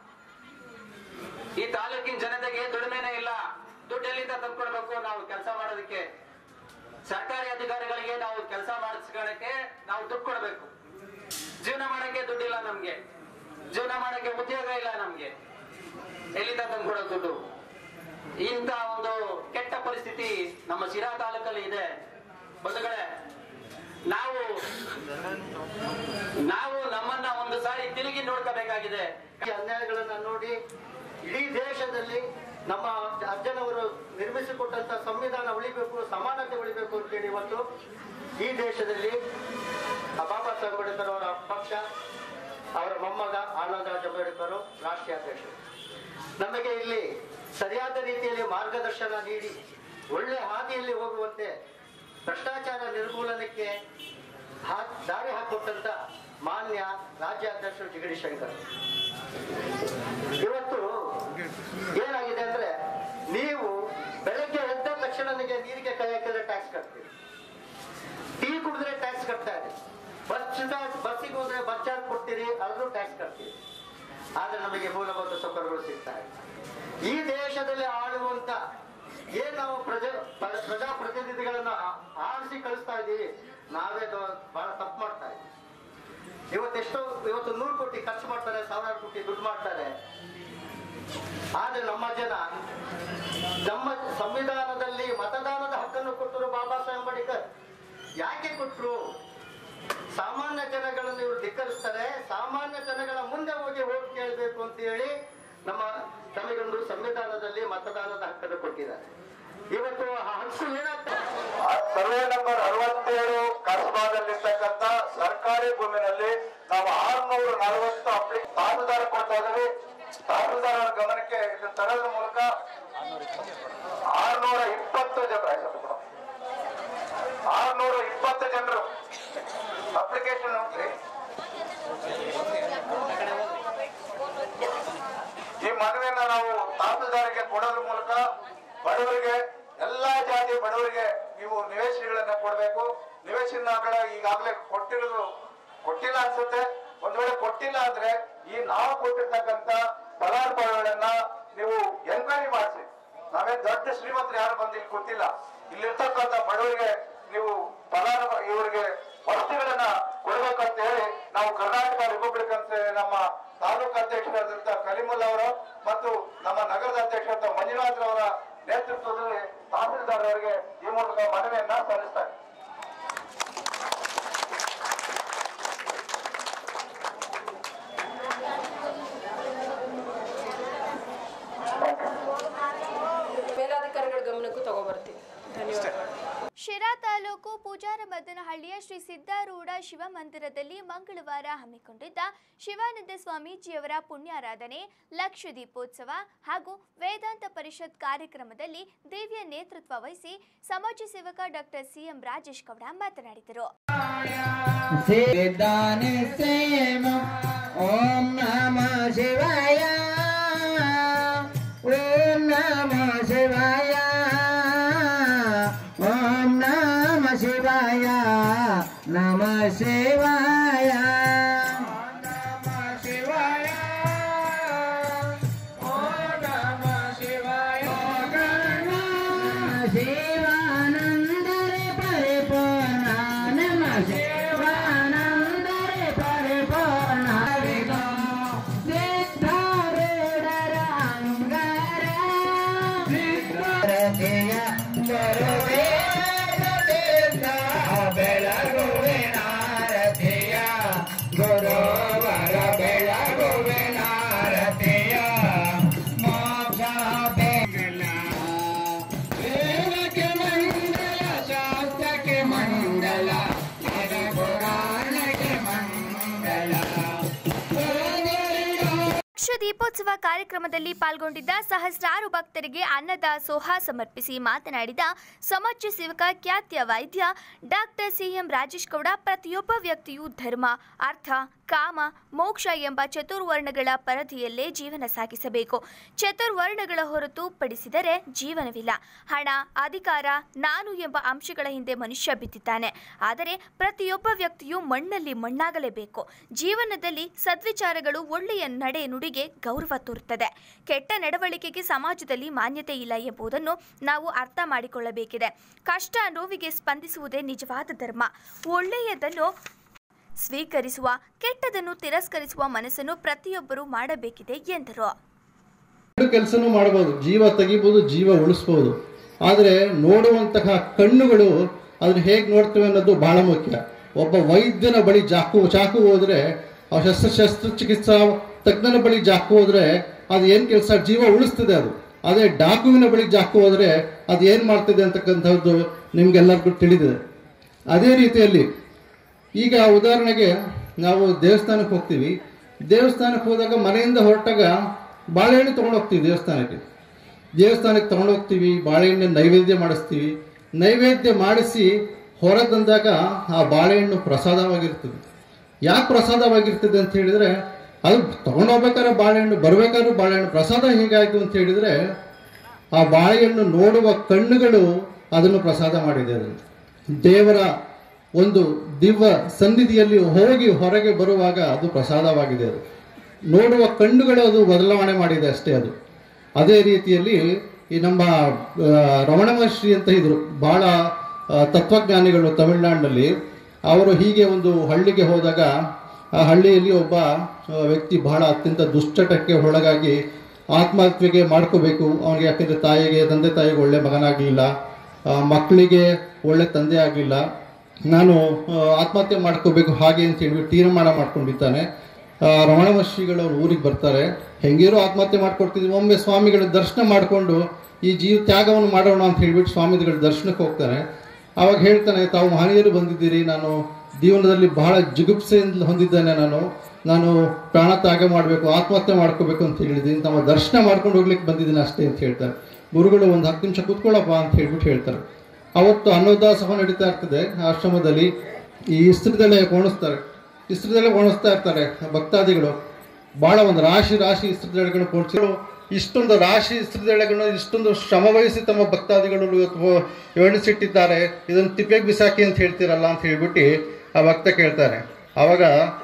ಈ ತಾಲೂಕಿನ ಜನತೆಗೆ ದುಡಿಮೆನೇ ಇಲ್ಲ ದುಡ್ಡು ಎಲ್ಲಿಂದ ತಂದ್ಕೊಡ್ಬೇಕು ನಾವು ಕೆಲಸ ಮಾಡೋದಕ್ಕೆ ಸರ್ಕಾರಿ ಅಧಿಕಾರಿಗಳಿಗೆ ನಾವು ಕೆಲಸ ಮಾಡಿಸ್ಕೊಳ್ಳಕ್ಕೆ ನಾವು ದುಡ್ಡು ಕೊಡಬೇಕು ಜೀವನ ಮಾಡಕ್ಕೆ ದುಡ್ಡಿಲ್ಲ ನಮ್ಗೆ ಜೀವನ ಮಾಡಕ್ಕೆ ಉದ್ಯೋಗ ಇಲ್ಲ ನಮ್ಗೆ ಎಲ್ಲಿಂದ ತಂದ್ಕೊಡೋ ದುಡ್ಡು ಇಂಥ ಒಂದು ಕೆಟ್ಟ ಪರಿಸ್ಥಿತಿ ನಮ್ಮ ಶಿರಾ ತಾಲೂಕಲ್ಲಿ ಇದೆ ಬಂಧುಗಳೇ ನಾವು ನಾವು ನಮ್ಮನ್ನ ಒಂದು ಸಾರಿ ತಿರುಗಿ ನೋಡ್ಕೋಬೇಕಾಗಿದೆ ಈ ಅನ್ಯಾಯಗಳನ್ನ ನೋಡಿ ಇಡೀ ದೇಶದಲ್ಲಿ ನಮ್ಮ ಅಜ್ಜನವರು ನಿರ್ಮಿಸಿಕೊಟ್ಟಂತ ಸಂವಿಧಾನ ಉಳಿಬೇಕು ಸಮಾನತೆ ಉಳಿಬೇಕು ಅಂತೇಳಿ ಇವತ್ತು ಈ ದೇಶದಲ್ಲಿ ಬಾಬಾ ಸಾಹೇಬ್ ಅಂಬೇಡ್ಕರ್ ಅವರ ಪಕ್ಷ ಅವರ ಮೊಮ್ಮಗ ಆನಂದರಾಜ್ ಅಂಬೇಡ್ಕರ್ ರಾಷ್ಟ್ರೀಯ ಅಧ್ಯಕ್ಷರು ನಮಗೆ ಇಲ್ಲಿ ಸರಿಯಾದ ರೀತಿಯಲ್ಲಿ ಮಾರ್ಗದರ್ಶನ ನೀಡಿ ಒಳ್ಳೆ ಹಾದಿಯಲ್ಲಿ ಹೋಗುವಂತೆ ಭ್ರಷ್ಟಾಚಾರ ನಿರ್ಮೂಲನಕ್ಕೆ ಹಾ- ದಾರಿ ಹಾಕೊಟ್ಟಂತ ಮಾನ್ಯ ರಾಜ್ಯಾಧ್ಯಕ್ಷರು ಜಿಗಡಿ ಶಂಕರ್ ಇವತ್ತು ಏನಾಗಿದೆ ಅಂದ್ರೆ ನೀವು ಬೆಳಗ್ಗೆ ಎದ್ದ ತಕ್ಷಣ ನನಗೆ ನೀರಿಗೆ ಕೈ ಹಾಕಿದ್ರೆ ಟ್ಯಾಕ್ಸ್ ಕಟ್ತೀರಿ ಟೀ ಕುಡಿದ್ರೆ ಟ್ಯಾಕ್ಸ್ ಕಟ್ತಾ ಇದೆ ಬಸ್ ಬಸ್ಸಿಗೆ ಹೋದ್ರೆ ಬಸ್ ಚಾರ್ಜ್ ಕೊಡ್ತೀರಿ ಅದ್ರೂ ಟ್ಯಾಕ್ಸ್ ಕಟ್ತೀರಿ ಆದ್ರೆ ನಮಗೆ ಮೂಲಭೂತ ಸೌಕರ್ಯಗಳು ಸಿಗ್ತಾ ಇದೆ ಈ ದೇಶದಲ್ಲಿ ಆಳುವಂತ ಏನ್ ನಾವು ಪ್ರಜಾ ಪ್ರ- ಪ್ರಜಾಪ್ರತಿನಿಧಿಗಳನ್ನ ಆ- ಆರಿಸಿ ಕಳಿಸ್ತಾ ಇದ್ದೀವಿ ನಾವೇ ದೊ- ಬಹಳ ತಪ್ಪು ಮಾಡ್ತಾ ಇದ್ದೀವಿ ಇವತ್ತೆಷ್ಟೋ ಇವತ್ತು ನೂರು ಕೋಟಿ ಖರ್ಚು ಮಾಡ್ತಾರೆ ಸಾವಿರಾರು ಕೋಟಿ ದುಡ್ಡು ಮಾಡ್ತಾರೆ ಆದ್ರೆ ನಮ್ಮ ಜನ ನಮ್ಮ ಸಂವಿಧಾನದಲ್ಲಿ ಮತದಾನದ ಹಕ್ಕನ್ನು ಕೊಟ್ಟರು ಬಾಬಾ ಸಾಹೇಬ್ ಅಂಬೇಡ್ಕರ್ ಯಾಕೆ ಕೊಟ್ರು ಸಾಮಾನ್ಯ ಜನಗಳನ್ನು ಇವರು ಧಿಕ್ಕರಿಸ್ತಾರೆ ಸಾಮಾನ್ಯ ಜನಗಳ ಮುಂದೆ ಹೋಗಿ ಓಟ್ ಕೇಳಬೇಕು ಅಂತ ಹೇಳಿ ನಮ್ಮ ನಮಗೊಂದು ಸಂವಿಧಾನದಲ್ಲಿ ಮತದಾನದ ಹಕ್ಕನ್ನು ಕೊಟ್ಟಿದ್ದಾರೆ ಇವತ್ತು ಆ ಹಕ್ಕು ಏನಾಗ್ತದೆ ಸರ್ವೆ ನಂಬರ್ ಅರವತ್ತೇಳು ಕಸ್ಬಾದಲ್ಲಿರ್ತಕ್ಕಂಥ ಸರ್ಕಾರಿ ಭೂಮಿನಲ್ಲಿ ನಾವು ಆರ್ನೂರ ನಲವತ್ತು ಅಪ್ಲಿ ತಹಸೀಲ್ದಾರ್ ಕೊಡ್ತಾ ಇದ್ದೀವಿ ತಹಸೀಲ್ದಾರ್ ಅವರ ಗಮನಕ್ಕೆ ಇದನ್ನ ತರೋದ್ರ ಮೂಲಕ ಆರ್ನೂರ ಇಪ್ಪತ್ತು ಜನ ಆರ್ನೂರ ಇಪ್ಪತ್ತು ಜನರು ಅಪ್ಲಿಕೇಶನ್ ಉಂಟ್ರಿ ಈ ಮನವಿಯನ್ನ ನಾವು ತಹಸೀಲ್ದಾರ್ಗೆ ಕೊಡೋದ್ರ ಮೂಲಕ ಬಡವರಿಗೆ ಎಲ್ಲಾ ಜಾತಿ ಬಡವರಿಗೆ ನೀವು ನಿವೇಶನಗಳನ್ನ ಕೊಡಬೇಕು ನಿವೇಶನಗಳ ಈಗಾಗಲೇ ಕೊಟ್ಟಿರೋದು ಕೊಟ್ಟಿಲ್ಲ ಅನ್ಸುತ್ತೆ ಒಂದ್ ವೇಳೆ ಕೊಟ್ಟಿಲ್ಲ ಅಂದ್ರೆ ಈ ನಾವು ಕೊಟ್ಟಿರ್ತಕ್ಕಂತ ಫಲಾನುಭವಿಗಳನ್ನ ನೀವು ಎನ್ಕ್ವೈರಿ ಮಾಡಿಸಿ ನಾವೇ ದೊಡ್ಡ ಶ್ರೀಮಂತರು ಯಾರು ಬಂದು ಇಲ್ಲಿ ಗೊತ್ತಿಲ್ಲ ಇಲ್ಲಿರ್ತಕ್ಕಂಥ ಬಡವರಿಗೆ ನೀವು ಫಲಾನುಭ ಇವರಿಗೆ ವಸತಿಗಳನ್ನ ಕೊಡ್ಬೇಕಂತ ಹೇಳಿ ನಾವು ಕರ್ನಾಟಕ ರಿಪಬ್ಲಿಕ್ ಅಂತ ನಮ್ಮ ತಾಲೂಕು ಅಧ್ಯಕ್ಷರಾದಂತ ಕಲಿಮುಲ್ ಅವರು ಮತ್ತು ನಮ್ಮ ನಗರದ ಅಧ್ಯಕ್ಷರಾದ ಮಂಜುನಾಥ್ ಅವರ ನೇತೃತ್ವದಲ್ಲಿ ತಹಸೀಲ್ದಾರ್ ಅವರಿಗೆ ಈ ಮೂಲಕ ಮನವಿಯನ್ನ ಸಲ್ಲಿಸ್ತಾರೆ ಮೇಲಾಧಿಕಾರಿಗಳ ಗಮನಕ್ಕೂ ತಗೋಬರ್ತೀವಿ ಧನ್ಯವಾದ ಶಿರಾ ತಾಲೂಕು ಪೂಜಾರಮದ್ದನಹಳ್ಳಿಯ ಶ್ರೀ ಸಿದ್ಧಾರೂಢ ಶಿವ ಮಂದಿರದಲ್ಲಿ ಮಂಗಳವಾರ ಹಮ್ಮಿಕೊಂಡಿದ್ದ ಶಿವಾನಂದ ಸ್ವಾಮೀಜಿಯವರ ಪುಣ್ಯಾರಾಧನೆ ಲಕ್ಷ ದೀಪೋತ್ಸವ ಹಾಗೂ ವೇದಾಂತ ಪರಿಷತ್ ಕಾರ್ಯಕ್ರಮದಲ್ಲಿ ದಿವ್ಯ ನೇತೃತ್ವ ವಹಿಸಿ ಸಮಾಜ ಸೇವಕ ಡಾಕ್ಟರ್ ಸಿಎಂ ರಾಜೇಶ್ ಗೌಡ ಮಾತನಾಡಿದರು सिद्धानि सेम ॐ नमः शिवाय ॐ नमः शिवाय ॐ नमः शिवाय नमः शिवाय शिवानन्दरे परिपूर्णा नमः शिवानन्दरे परिपूर्णा ದೀಪೋತ್ಸವ ಕಾರ್ಯಕ್ರಮದಲ್ಲಿ ಪಾಲ್ಗೊಂಡಿದ್ದ ಸಹಸ್ರಾರು ಭಕ್ತರಿಗೆ ಅನ್ನದಾಸೋಹ ಸಮರ್ಪಿಸಿ ಮಾತನಾಡಿದ ಸಮಾಜ ಸೇವಕ ಖ್ಯಾತಿಯ ವೈದ್ಯ ಡಾಕ್ಟರ್ ಸಿಎಂ ರಾಜೇಶ್ ಗೌಡ ಪ್ರತಿಯೊಬ್ಬ ವ್ಯಕ್ತಿಯು ಧರ್ಮ ಅರ್ಥ ಕಾಮ ಮೋಕ್ಷ ಎಂಬ ಚತುರ್ವರ್ಣಗಳ ಪರಧಿಯಲ್ಲೇ ಜೀವನ ಸಾಗಿಸಬೇಕು ಚತುರ್ವರ್ಣಗಳ ಹೊರತು ಪಡಿಸಿದರೆ ಜೀವನವಿಲ್ಲ ಹಣ ಅಧಿಕಾರ ನಾನು ಎಂಬ ಅಂಶಗಳ ಹಿಂದೆ ಮನುಷ್ಯ ಬಿದ್ದಿದ್ದಾನೆ ಆದರೆ ಪ್ರತಿಯೊಬ್ಬ ವ್ಯಕ್ತಿಯು ಮಣ್ಣಲ್ಲಿ ಮಣ್ಣಾಗಲೇಬೇಕು ಜೀವನದಲ್ಲಿ ಸದ್ವಿಚಾರಗಳು ಒಳ್ಳೆಯ ನಡೆ ನುಡಿಗೆ ಗೌರವ ತೋರುತ್ತದೆ ಕೆಟ್ಟ ನಡವಳಿಕೆಗೆ ಸಮಾಜದಲ್ಲಿ ಮಾನ್ಯತೆ ಇಲ್ಲ ಎಂಬುದನ್ನು ನಾವು ಅರ್ಥ ಮಾಡಿಕೊಳ್ಳಬೇಕಿದೆ ಕಷ್ಟ ನೋವಿಗೆ ಸ್ಪಂದಿಸುವುದೇ ನಿಜವಾದ ಧರ್ಮ ಒಳ್ಳೆಯದನ್ನು ಸ್ವೀಕರಿಸುವ ಕೆಟ್ಟದನ್ನು ತಿರಸ್ಕರಿಸುವ ಮನಸ್ಸನ್ನು ಪ್ರತಿಯೊಬ್ಬರೂ ಮಾಡಬೇಕಿದೆ ಎಂದರು ಎರಡು ಕೆಲಸನೂ ಮಾಡ್ಬೋದು ಜೀವ ತೆಗಿಬೋದು ಜೀವ ಉಳಿಸ್ಬೋದು ಆದರೆ ನೋಡುವಂತಹ ಕಣ್ಣುಗಳು ಅದನ್ನ ಹೇಗೆ ನೋಡ್ತವೆ ಅನ್ನೋದು ಬಹಳ ಮುಖ್ಯ ಒಬ್ಬ ವೈದ್ಯನ ಬಳಿ ಜಾಕು ಚಾಕು ಹೋದ್ರೆ ಆ ಶಸ್ತ್ರ ಶಸ್ತ್ರಚಿಕಿತ್ಸಾ ತಜ್ಞನ ಬಳಿ ಜಾಕು ಹೋದ್ರೆ ಅದು ಏನು ಕೆಲಸ ಜೀವ ಉಳಿಸ್ತದೆ ಅದು ಅದೇ ಡಾಕುವಿನ ಬಳಿ ಜಾಕು ಹೋದ್ರೆ ಅದು ಏನು ಮಾಡ್ತದೆ ಅಂತಕ್ಕಂಥದ್ದು ನಿಮ್ಗೆಲ್ಲರಿಗೂ ತಿಳಿದಿದೆ ಅದೇ ರೀತಿಯಲ್ಲಿ ಈಗ ಉದಾಹರಣೆಗೆ ನಾವು ದೇವಸ್ಥಾನಕ್ಕೆ ಹೋಗ್ತೀವಿ ದೇವಸ್ಥಾನಕ್ಕೆ ಹೋದಾಗ ಮನೆಯಿಂದ ಹೊರಟಾಗ ಬಾಳೆಹಣ್ಣು ತೊಗೊಂಡು ಹೋಗ್ತೀವಿ ದೇವಸ್ಥಾನಕ್ಕೆ ದೇವಸ್ಥಾನಕ್ಕೆ ತೊಗೊಂಡು ಹೋಗ್ತೀವಿ ಬಾಳೆಹಣ್ಣು ನೈವೇದ್ಯ ಮಾಡಿಸ್ತೀವಿ ನೈವೇದ್ಯ ಮಾಡಿಸಿ ಹೊರ ತಂದಾಗ ಆ ಬಾಳೆಹಣ್ಣು ಪ್ರಸಾದವಾಗಿರ್ತದೆ ಯಾಕೆ ಪ್ರಸಾದವಾಗಿರ್ತದೆ ಅಂತ ಹೇಳಿದ್ರೆ ಅದು ತಗೊಂಡು ಹೋಗ್ಬೇಕಾದ್ರೆ ಬಾಳೆಹಣ್ಣು ಬರ್ಬೇಕಾದ್ರೂ ಬಾಳೆಹಣ್ಣು ಪ್ರಸಾದ ಹೇಗಾಯಿತು ಅಂತ ಹೇಳಿದ್ರೆ ಆ ಬಾಳೆಹಣ್ಣು ನೋಡುವ ಕಣ್ಣುಗಳು ಅದನ್ನು ಪ್ರಸಾದ ಮಾಡಿದೆ ಅದು ದೇವರ ಒಂದು ದಿವ್ಯ ಸನ್ನಿಧಿಯಲ್ಲಿ ಹೋಗಿ ಹೊರಗೆ ಬರುವಾಗ ಅದು ಪ್ರಸಾದವಾಗಿದೆ ಅದು ನೋಡುವ ಕಣ್ಣುಗಳು ಅದು ಬದಲಾವಣೆ ಮಾಡಿದೆ ಅಷ್ಟೇ ಅದು ಅದೇ ರೀತಿಯಲ್ಲಿ ಈ ನಮ್ಮ ಆ, ರಮಣ ಮಹರ್ಷಿ ಅಂತ ಇದ್ರು ಬಹಳ ಆ, ತತ್ವಜ್ಞಾನಿಗಳು ತಮಿಳುನಾಡಿನಲ್ಲಿ ಅವರು ಹೀಗೆ ಒಂದು ಹಳ್ಳಿಗೆ ಹೋದಾಗ ಆ ಹಳ್ಳಿಯಲ್ಲಿ ಒಬ್ಬ ಆ, ವ್ಯಕ್ತಿ ಬಹಳ ಅತ್ಯಂತ ದುಶ್ಚಟಕ್ಕೆ ಒಳಗಾಗಿ ಆತ್ಮಹತ್ಯೆಗೆ ಮಾಡ್ಕೋಬೇಕು ಅವನಿಗೆ ಯಾಕೆಂದ್ರೆ ತಾಯಿಗೆ ತಂದೆ ತಾಯಿಗೆ ಒಳ್ಳೆ ಮಗನಾಗಲಿಲ್ಲ ಮಕ್ಕಳಿಗೆ ಒಳ್ಳೆ ತಂದೆ ಆಗಲಿಲ್ಲ ನಾನು ಆ, ಆತ್ಮಹತ್ಯೆ ಮಾಡ್ಕೋಬೇಕು ಹಾಗೆ ಅಂತ ಹೇಳ್ಬಿಟ್ಟು ತೀರ್ಮಾನ ಮಾಡ್ಕೊಂಡಿದ್ದಾನೆ ಆ, ರಮಣ ಮಹರ್ಷಿಗಳು ಅವ್ರ ಊರಿಗೆ ಬರ್ತಾರೆ ಹೆಂಗಿರೋ ಆತ್ಮಹತ್ಯೆ ಮಾಡ್ಕೊಡ್ತಿದ್ವಿ ಒಮ್ಮೆ ಸ್ವಾಮಿಗಳ ದರ್ಶನ ಮಾಡಿಕೊಂಡು ಈ ಜೀವ ತ್ಯಾಗವನ್ನು ಮಾಡೋಣ ಅಂತ ಹೇಳ್ಬಿಟ್ಟು ಸ್ವಾಮಿಗಳ ದರ್ಶನಕ್ಕೆ ಹೋಗ್ತಾನೆ ಅವಾಗ ಹೇಳ್ತಾನೆ ತಾವು ಮಹನೀಯರು ಬಂದಿದ್ದೀರಿ ನಾನು ಜೀವನದಲ್ಲಿ ಬಹಳ ಜಿಗುಪ್ಸೆಯಿಂದ ಹೊಂದಿದ್ದೇನೆ ನಾನು ನಾನು ಪ್ರಾಣ ತ್ಯಾಗ ಮಾಡಬೇಕು ಆತ್ಮಹತ್ಯೆ ಮಾಡ್ಕೋಬೇಕು ಅಂತ ಹೇಳಿದ್ದೀನಿ ತಮ್ಮ ದರ್ಶನ ಮಾಡ್ಕೊಂಡು ಹೋಗ್ಲಿಕ್ಕೆ ಬಂದಿದ್ದೀನಿ ಅಷ್ಟೇ ಅಂತ ಹೇಳ್ತಾರೆ ಗುರುಗಳು ಒಂದು ಹತ್ತು ನಿಮಿಷ ಕೂತ್ಕೊಳ್ಳಪ್ಪ ಅಂತ ಹೇಳ್ಬಿಟ್ಟು ಹೇಳ್ತಾರೆ ಅವತ್ತು ಅನ್ನೋದಾಸೋಹ ನಡೀತಾ ಇರ್ತದೆ ಆಶ್ರಮದಲ್ಲಿ ಈ ಇಸ್ತ್ರದೆಲೆ ಕೋಣಿಸ್ತಾರೆ ಇಸ್ತ್ರದೆಲೆ ಕೋಣಿಸ್ತಾ ಇರ್ತಾರೆ ಭಕ್ತಾದಿಗಳು ಬಹಳ ಒಂದು ರಾಶಿ ರಾಶಿ ಇಸ್ತ್ರದೆಳೆಗಳು ಕೋಣಿಸಿ ಇಷ್ಟೊಂದು ರಾಶಿ ಇಸ್ತ್ರದೆಳೆಗಳನ್ನು ಇಷ್ಟೊಂದು ಶ್ರಮ ವಹಿಸಿ ತಮ್ಮ ಭಕ್ತಾದಿಗಳು ಇವತ್ತು ಎಣಿಸಿಟ್ಟಿದ್ದಾರೆ ಇದನ್ನು ತಿಪ್ಪೆಗೆ ಬಿಸಾಕಿ ಅಂತ ಹೇಳ್ತೀರಲ್ಲ ಅಂತ ಹೇಳ್ಬಿಟ್ಟು ಆ ಭಕ್ತ ಕೇಳ್ತಾರೆ ಆವಾಗ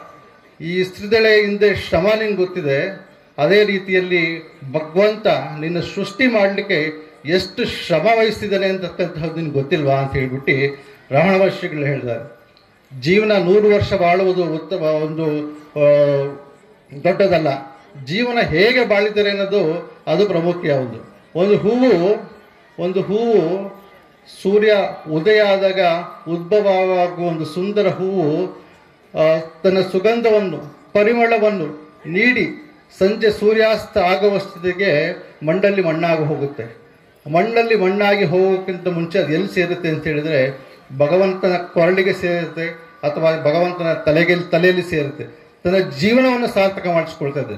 ಈ ಇಸ್ತ್ರದೆಳೆ ಹಿಂದೆ ಶ್ರಮ ನಿನ್ಗೆ ಗೊತ್ತಿದೆ ಅದೇ ರೀತಿಯಲ್ಲಿ ಭಗವಂತ ನಿನ್ನ ಸೃಷ್ಟಿ ಮಾಡಲಿಕ್ಕೆ ಎಷ್ಟು ಶ್ರಮ ವಹಿಸ್ತಿದ್ದಾನೆ ಅಂತಕ್ಕಂಥದ್ದು ನಿನ್ಗೆ ಗೊತ್ತಿಲ್ವಾ ಅಂತ ಹೇಳ್ಬಿಟ್ಟು ರಮಣ ಮಹರ್ಷಿಗಳು ಹೇಳಿದ್ದಾರೆ ಜೀವನ ನೂರು ವರ್ಷ ಬಾಳುವುದು ಉತ್ತಮ ಒಂದು ಆ, ದೊಡ್ಡದಲ್ಲ ಜೀವನ ಹೇಗೆ ಬಾಳಿದ್ದಾರೆ ಅನ್ನೋದು ಅದು ಪ್ರಾಮುಖ್ಯ ಒಂದು ಒಂದು ಹೂವು ಒಂದು ಹೂವು ಸೂರ್ಯ ಉದಯ ಆದಾಗ ಉದ್ಭವವಾಗುವ ಒಂದು ಸುಂದರ ಹೂವು ಆ, ತನ್ನ ಸುಗಂಧವನ್ನು ಪರಿಮಳವನ್ನು ನೀಡಿ ಸಂಜೆ ಸೂರ್ಯಾಸ್ತ ಆಗುವಷ್ಟೊತ್ತಿಗೆ ಮಣ್ಣಲ್ಲಿ ಮಣ್ಣಾಗಿ ಹೋಗುತ್ತೆ ಮಣ್ಣಲ್ಲಿ ಮಣ್ಣಾಗಿ ಹೋಗೋಕ್ಕಿಂತ ಮುಂಚೆ ಅದು ಎಲ್ಲಿ ಸೇರುತ್ತೆ ಅಂತ ಹೇಳಿದ್ರೆ ಭಗವಂತನ ಕೊರಳಿಗೆ ಸೇರುತ್ತೆ ಅಥವಾ ಭಗವಂತನ ತಲೆಗೆ ತಲೆಯಲ್ಲಿ ಸೇರುತ್ತೆ ತನ್ನ ಜೀವನವನ್ನು ಸಾರ್ಥಕ ಮಾಡಿಸ್ಕೊಳ್ತದೆ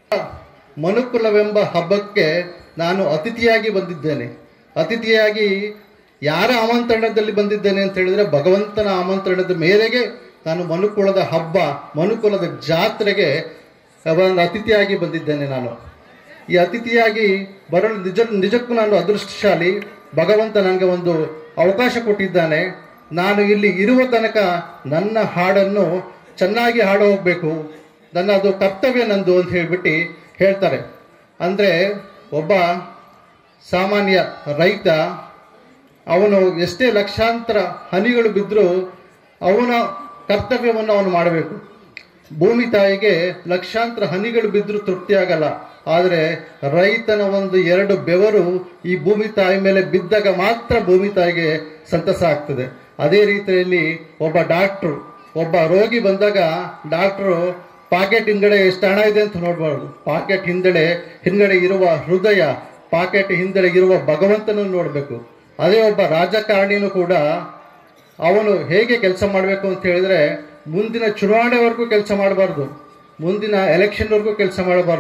ಮನುಕುಲವೆಂಬ ಹಬ್ಬಕ್ಕೆ ನಾನು ಅತಿಥಿಯಾಗಿ ಬಂದಿದ್ದೇನೆ ಅತಿಥಿಯಾಗಿ ಯಾರ ಆಮಂತ್ರಣದಲ್ಲಿ ಬಂದಿದ್ದೇನೆ ಅಂತ ಹೇಳಿದ್ರೆ ಭಗವಂತನ ಆಮಂತ್ರಣದ ಮೇರೆಗೆ ನಾನು ಮನುಕುಲದ ಹಬ್ಬ ಮನುಕುಲದ ಜಾತ್ರೆಗೆ ಒಂದು ಅತಿಥಿಯಾಗಿ ಬಂದಿದ್ದೇನೆ ನಾನು ಈ ಅತಿಥಿಯಾಗಿ ಬರಲು ನಿಜ ನಿಜಕ್ಕೂ ನಾನು ಅದೃಷ್ಟಶಾಲಿ ಭಗವಂತ ನನಗೆ ಒಂದು ಅವಕಾಶ ಕೊಟ್ಟಿದ್ದಾನೆ ನಾನು ಇಲ್ಲಿ ಇರುವ ತನಕ ನನ್ನ ಹಾಡನ್ನು ಚೆನ್ನಾಗಿ ಹಾಡು ಹೋಗಬೇಕು ನನ್ನ ಅದು ಕರ್ತವ್ಯ ನಂದು ಅಂತ ಹೇಳ್ಬಿಟ್ಟು ಹೇಳ್ತಾರೆ ಅಂದರೆ ಒಬ್ಬ ಸಾಮಾನ್ಯ ರೈತ ಅವನು ಎಷ್ಟೇ ಲಕ್ಷಾಂತರ ಹನಿಗಳು ಬಿದ್ದರೂ ಅವನ ಕರ್ತವ್ಯವನ್ನು ಅವನು ಮಾಡಬೇಕು ಭೂಮಿ ತಾಯಿಗೆ ಲಕ್ಷಾಂತರ ಹನಿಗಳು ಬಿದ್ದರೂ ತೃಪ್ತಿ ಆಗಲ್ಲ ಆದರೆ ರೈತನ ಒಂದು ಎರಡು ಬೆವರು ಈ ಭೂಮಿ ತಾಯಿ ಮೇಲೆ ಬಿದ್ದಾಗ ಮಾತ್ರ ಭೂಮಿ ತಾಯಿಗೆ ಸಂತಸ ಆಗ್ತದೆ ಅದೇ ರೀತಿಯಲ್ಲಿ ಒಬ್ಬ ಡಾಕ್ಟ್ರು ಒಬ್ಬ ರೋಗಿ ಬಂದಾಗ ಡಾಕ್ಟ್ರು ಪಾಕೆಟ್ ಹಿಂದ್ಗಡೆ ಎಷ್ಟು ಹಣ ಇದೆ ಅಂತ ನೋಡಬಾರ್ದು ಪಾಕೆಟ್ ಹಿಂದೆಡೆ ಹಿಂದ್ಗಡೆ ಇರುವ ಹೃದಯ ಪಾಕೆಟ್ ಹಿಂದೆಡೆ ಇರುವ ಭಗವಂತನನ್ನು ನೋಡಬೇಕು ಅದೇ ಒಬ್ಬ ರಾಜಕಾರಣಿನೂ ಕೂಡ ಅವನು ಹೇಗೆ ಕೆಲಸ ಮಾಡಬೇಕು ಅಂತ ಹೇಳಿದ್ರೆ ಮುಂದಿನ ಚುನಾವಣೆವರೆಗೂ ಕೆಲಸ ಮಾಡಬಾರ್ದು ಮುಂದಿನ ಎಲೆಕ್ಷನ್ವರೆಗೂ ಕೆಲಸ ಮಾಡಬಾರ್ದು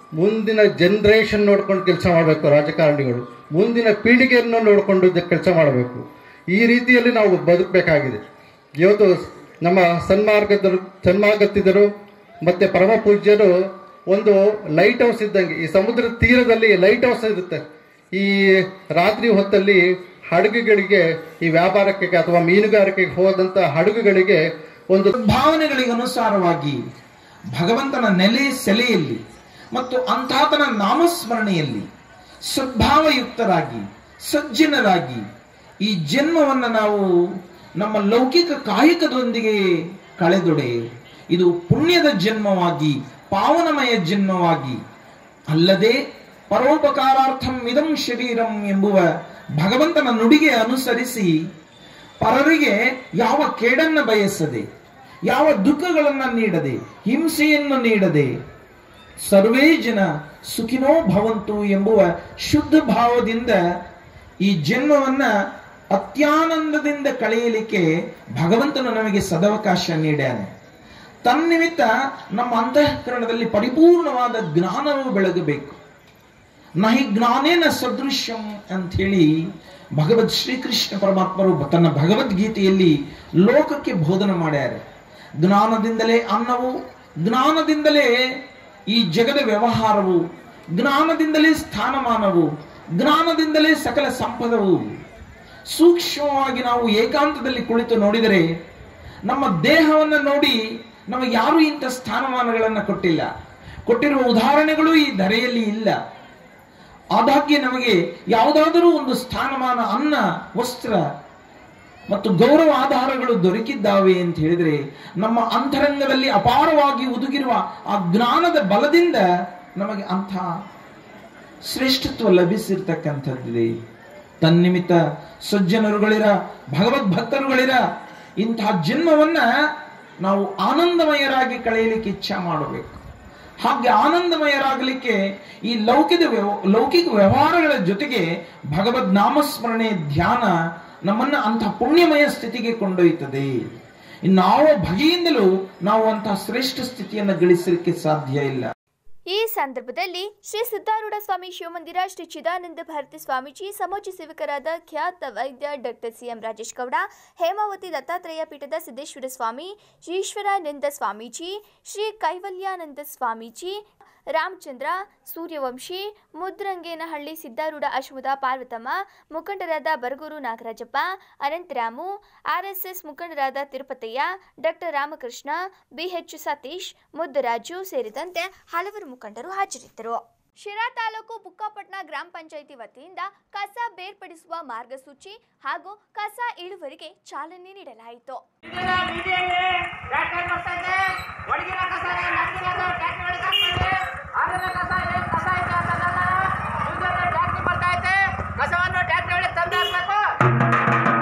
ಮುಂದಿನ ಜನ್ರೇಷನ್ ನೋಡ್ಕೊಂಡು ಕೆಲಸ ಮಾಡಬೇಕು ರಾಜಕಾರಣಿಗಳು ಮುಂದಿನ ಪೀಳಿಗೆಯನ್ನು ನೋಡಿಕೊಂಡು ಕೆಲಸ ಮಾಡಬೇಕು ಈ ರೀತಿಯಲ್ಲಿ ನಾವು ಬದುಕಬೇಕಾಗಿದೆ ಇವತ್ತು ನಮ್ಮ ಸನ್ಮಾರ್ಗದರು ಸನ್ಮಾರ್ಗತಿದರು ಮತ್ತು ಪರಮ ಪೂಜ್ಯರು ಒಂದು ಲೈಟ್ ಹೌಸ್ ಇದ್ದಂಗೆ ಈ ಸಮುದ್ರದ ತೀರದಲ್ಲಿ ಲೈಟ್ ಹೌಸ್ ಇರುತ್ತೆ ಈ ರಾತ್ರಿ ಹೊತ್ತಲ್ಲಿ ಹಡಗುಗಳಿಗೆ ಈ ವ್ಯಾಪಾರಕ್ಕೆ ಅಥವಾ ಮೀನುಗಾರಿಕೆಗೆ ಹೋದಂಥ ಹಡಗುಗಳಿಗೆ ಒಂದು ಭಾವನೆಗಳಿಗೆ ಅನುಸಾರವಾಗಿ ಭಗವಂತನ ನೆಲೆ ಸೆಲೆಯಲ್ಲಿ ಮತ್ತು ಅಂತಾತನ ನಾಮಸ್ಮರಣೆಯಲ್ಲಿ ಸದ್ಭಾವಯುಕ್ತರಾಗಿ ಸಜ್ಜನರಾಗಿ ಈ ಜನ್ಮವನ್ನು ನಾವು ನಮ್ಮ ಲೌಕಿಕ ಕಾಯಕದೊಂದಿಗೆ ಕಳೆದೊಡೆ ಇದು ಪುಣ್ಯದ ಜನ್ಮವಾಗಿ ಪಾವನಮಯ ಜನ್ಮವಾಗಿ ಅಲ್ಲದೆ ಪರೋಪಕಾರಾರ್ಥಂ ಇದಂ ಶರೀರಂ ಎಂಬುವ ಭಗವಂತನ ನುಡಿಗೆ ಅನುಸರಿಸಿ ಪರರಿಗೆ ಯಾವ ಕೇಡನ್ನ ಬಯಸದೆ ಯಾವ ದುಃಖಗಳನ್ನ ನೀಡದೆ ಹಿಂಸೆಯನ್ನು ನೀಡದೆ ಸರ್ವೇ ಜನ ಸುಖಿನೋ ಭವಂತು ಎಂಬುವ ಶುದ್ಧ ಭಾವದಿಂದ ಈ ಜನ್ಮವನ್ನ ಅತ್ಯಾನಂದದಿಂದ ಕಳೆಯಲಿಕ್ಕೆ ಭಗವಂತನು ನಮಗೆ ಸದವಕಾಶ ನೀಡ್ಯಾನೆ ತನ್ನಿಮಿತ್ತ ನಮ್ಮ ಅಂತಃಕರಣದಲ್ಲಿ ಪರಿಪೂರ್ಣವಾದ ಜ್ಞಾನವು ಬೆಳಗಬೇಕು ನಹಿ ಜ್ಞಾನೇನ ಸದೃಶ್ಯಂ ಅಂತ ಹೇಳಿ ಭಗವದ್ ಶ್ರೀಕೃಷ್ಣ ಪರಮಾತ್ಮರು ತನ್ನ ಭಗವದ್ಗೀತೆಯಲ್ಲಿ ಲೋಕಕ್ಕೆ ಬೋಧನೆ ಮಾಡ್ಯಾರೆ ಜ್ಞಾನದಿಂದಲೇ ಅನ್ನವು ಜ್ಞಾನದಿಂದಲೇ ಈ ಜಗದ ವ್ಯವಹಾರವು ಜ್ಞಾನದಿಂದಲೇ ಸ್ಥಾನಮಾನವು ಜ್ಞಾನದಿಂದಲೇ ಸಕಲ ಸಂಪದವು ಸೂಕ್ಷ್ಮವಾಗಿ ನಾವು ಏಕಾಂತದಲ್ಲಿ ಕುಳಿತು ನೋಡಿದರೆ ನಮ್ಮ ದೇಹವನ್ನು ನೋಡಿ ನಮಗೆ ಯಾರು ಇಂಥ ಸ್ಥಾನಮಾನಗಳನ್ನು ಕೊಟ್ಟಿಲ್ಲ ಕೊಟ್ಟಿರುವ ಉದಾಹರಣೆಗಳು ಈ ಧರೆಯಲ್ಲಿ ಇಲ್ಲ ಆದಾಗ್ಯ ನಮಗೆ ಯಾವುದಾದರೂ ಒಂದು ಸ್ಥಾನಮಾನ ಅನ್ನ ವಸ್ತ್ರ ಮತ್ತು ಗೌರವ ಆಧಾರಗಳು ದೊರಕಿದ್ದಾವೆ ಅಂತ ಹೇಳಿದ್ರೆ ನಮ್ಮ ಅಂತರಂಗದಲ್ಲಿ ಅಪಾರವಾಗಿ ಉದುಗಿರುವ ಆ ಜ್ಞಾನದ ಬಲದಿಂದ ನಮಗೆ ಅಂಥ ಶ್ರೇಷ್ಠತ್ವ ಲಭಿಸಿರ್ತಕ್ಕಂಥದ್ದಿದೆ ತನ್ನಿಮಿತ್ತ ಸಜ್ಜನರುಗಳಿರ ಭಗವದ್ ಭಕ್ತರುಗಳಿರ ಇಂತಹ ಜನ್ಮವನ್ನ ನಾವು ಆನಂದಮಯರಾಗಿ ಕಳೆಯಲಿಕ್ಕೆ ಇಚ್ಛೆ ಮಾಡಬೇಕು ಹಾಗೆ ಆನಂದಮಯರಾಗಲಿಕ್ಕೆ ಈ ಲೌಕಿಕ ವ್ಯವ ಲೌಕಿಕ ವ್ಯವಹಾರಗಳ ಜೊತೆಗೆ ಭಗವದ್ ನಾಮಸ್ಮರಣೆ ಧ್ಯಾನ ನಮ್ಮನ್ನ ಅಂತಹ ಪುಣ್ಯಮಯ ಸ್ಥಿತಿಗೆ ಕೊಂಡೊಯ್ತದೆ ಇನ್ನಾವ ಬಗೆಯಿಂದಲೂ ನಾವು ಅಂತಹ ಶ್ರೇಷ್ಠ ಸ್ಥಿತಿಯನ್ನು ಗಳಿಸಲಿಕ್ಕೆ ಸಾಧ್ಯ ಇಲ್ಲ ಈ ಸಂದರ್ಭದಲ್ಲಿ ಶ್ರೀ ಸಿದ್ದಾರೂಢ ಸ್ವಾಮಿ ಶಿವಮಂದಿರ ಶ್ರೀ ಚಿದಾನಂದ ಭಾರತಿ ಸ್ವಾಮೀಜಿ ಸಮಾಜ ಸೇವಕರಾದ ಖ್ಯಾತ ವೈದ್ಯ ಡಾಕ್ಟರ್ ಸಿಎಂ ರಾಜೇಶ್ ಗೌಡ ಹೇಮಾವತಿ ದತ್ತಾತ್ರೇಯ ಪೀಠದ ಸಿದ್ದೇಶ್ವರ ಸ್ವಾಮಿ ಈಶ್ವರಾನಂದ ಸ್ವಾಮೀಜಿ ಶ್ರೀ ಕೈವಲ್ಯಾನಂದ ಸ್ವಾಮೀಜಿ ರಾಮಚಂದ್ರ ಸೂರ್ಯವಂಶಿ ಮುದ್ರಂಗೇನಹಳ್ಳಿ ಸಿದ್ದಾರೂಢ ಅಶ್ವದ ಪಾರ್ವತಮ್ಮ ಮುಖಂಡರಾದ ಬರಗೂರು ನಾಗರಾಜಪ್ಪ ಅನಂತರಾಮು ಆರ್ಎಸ್ಎಸ್ ಮುಖಂಡರಾದ ತಿರುಪತಯ್ಯ ಡಾಕ್ಟರ್ ರಾಮಕೃಷ್ಣ ಬಿಎಚ್ ಸತೀಶ್ ಮುದ್ದರಾಜು ಸೇರಿದಂತೆ ಹಲವರು ಮುಖಂಡರು ಹಾಜರಿದ್ದರು ಶಿರಾ ತಾಲೂಕು ಬುಕ್ಕಾಪಟ್ನ ಗ್ರಾಮ ಪಂಚಾಯಿತಿ ವತಿಯಿಂದ ಕಸ ಬೇರ್ಪಡಿಸುವ ಮಾರ್ಗಸೂಚಿ ಹಾಗೂ ಕಸ ಇಳುವರಿಗೆ ಚಾಲನೆ ನೀಡಲಾಯಿತು ಕಸವನ್ನು ಟ್ಯಾಕ್ಟರ್ ಒಳಗೆ ತಂದು ಹಾಕ್ಬೇಕು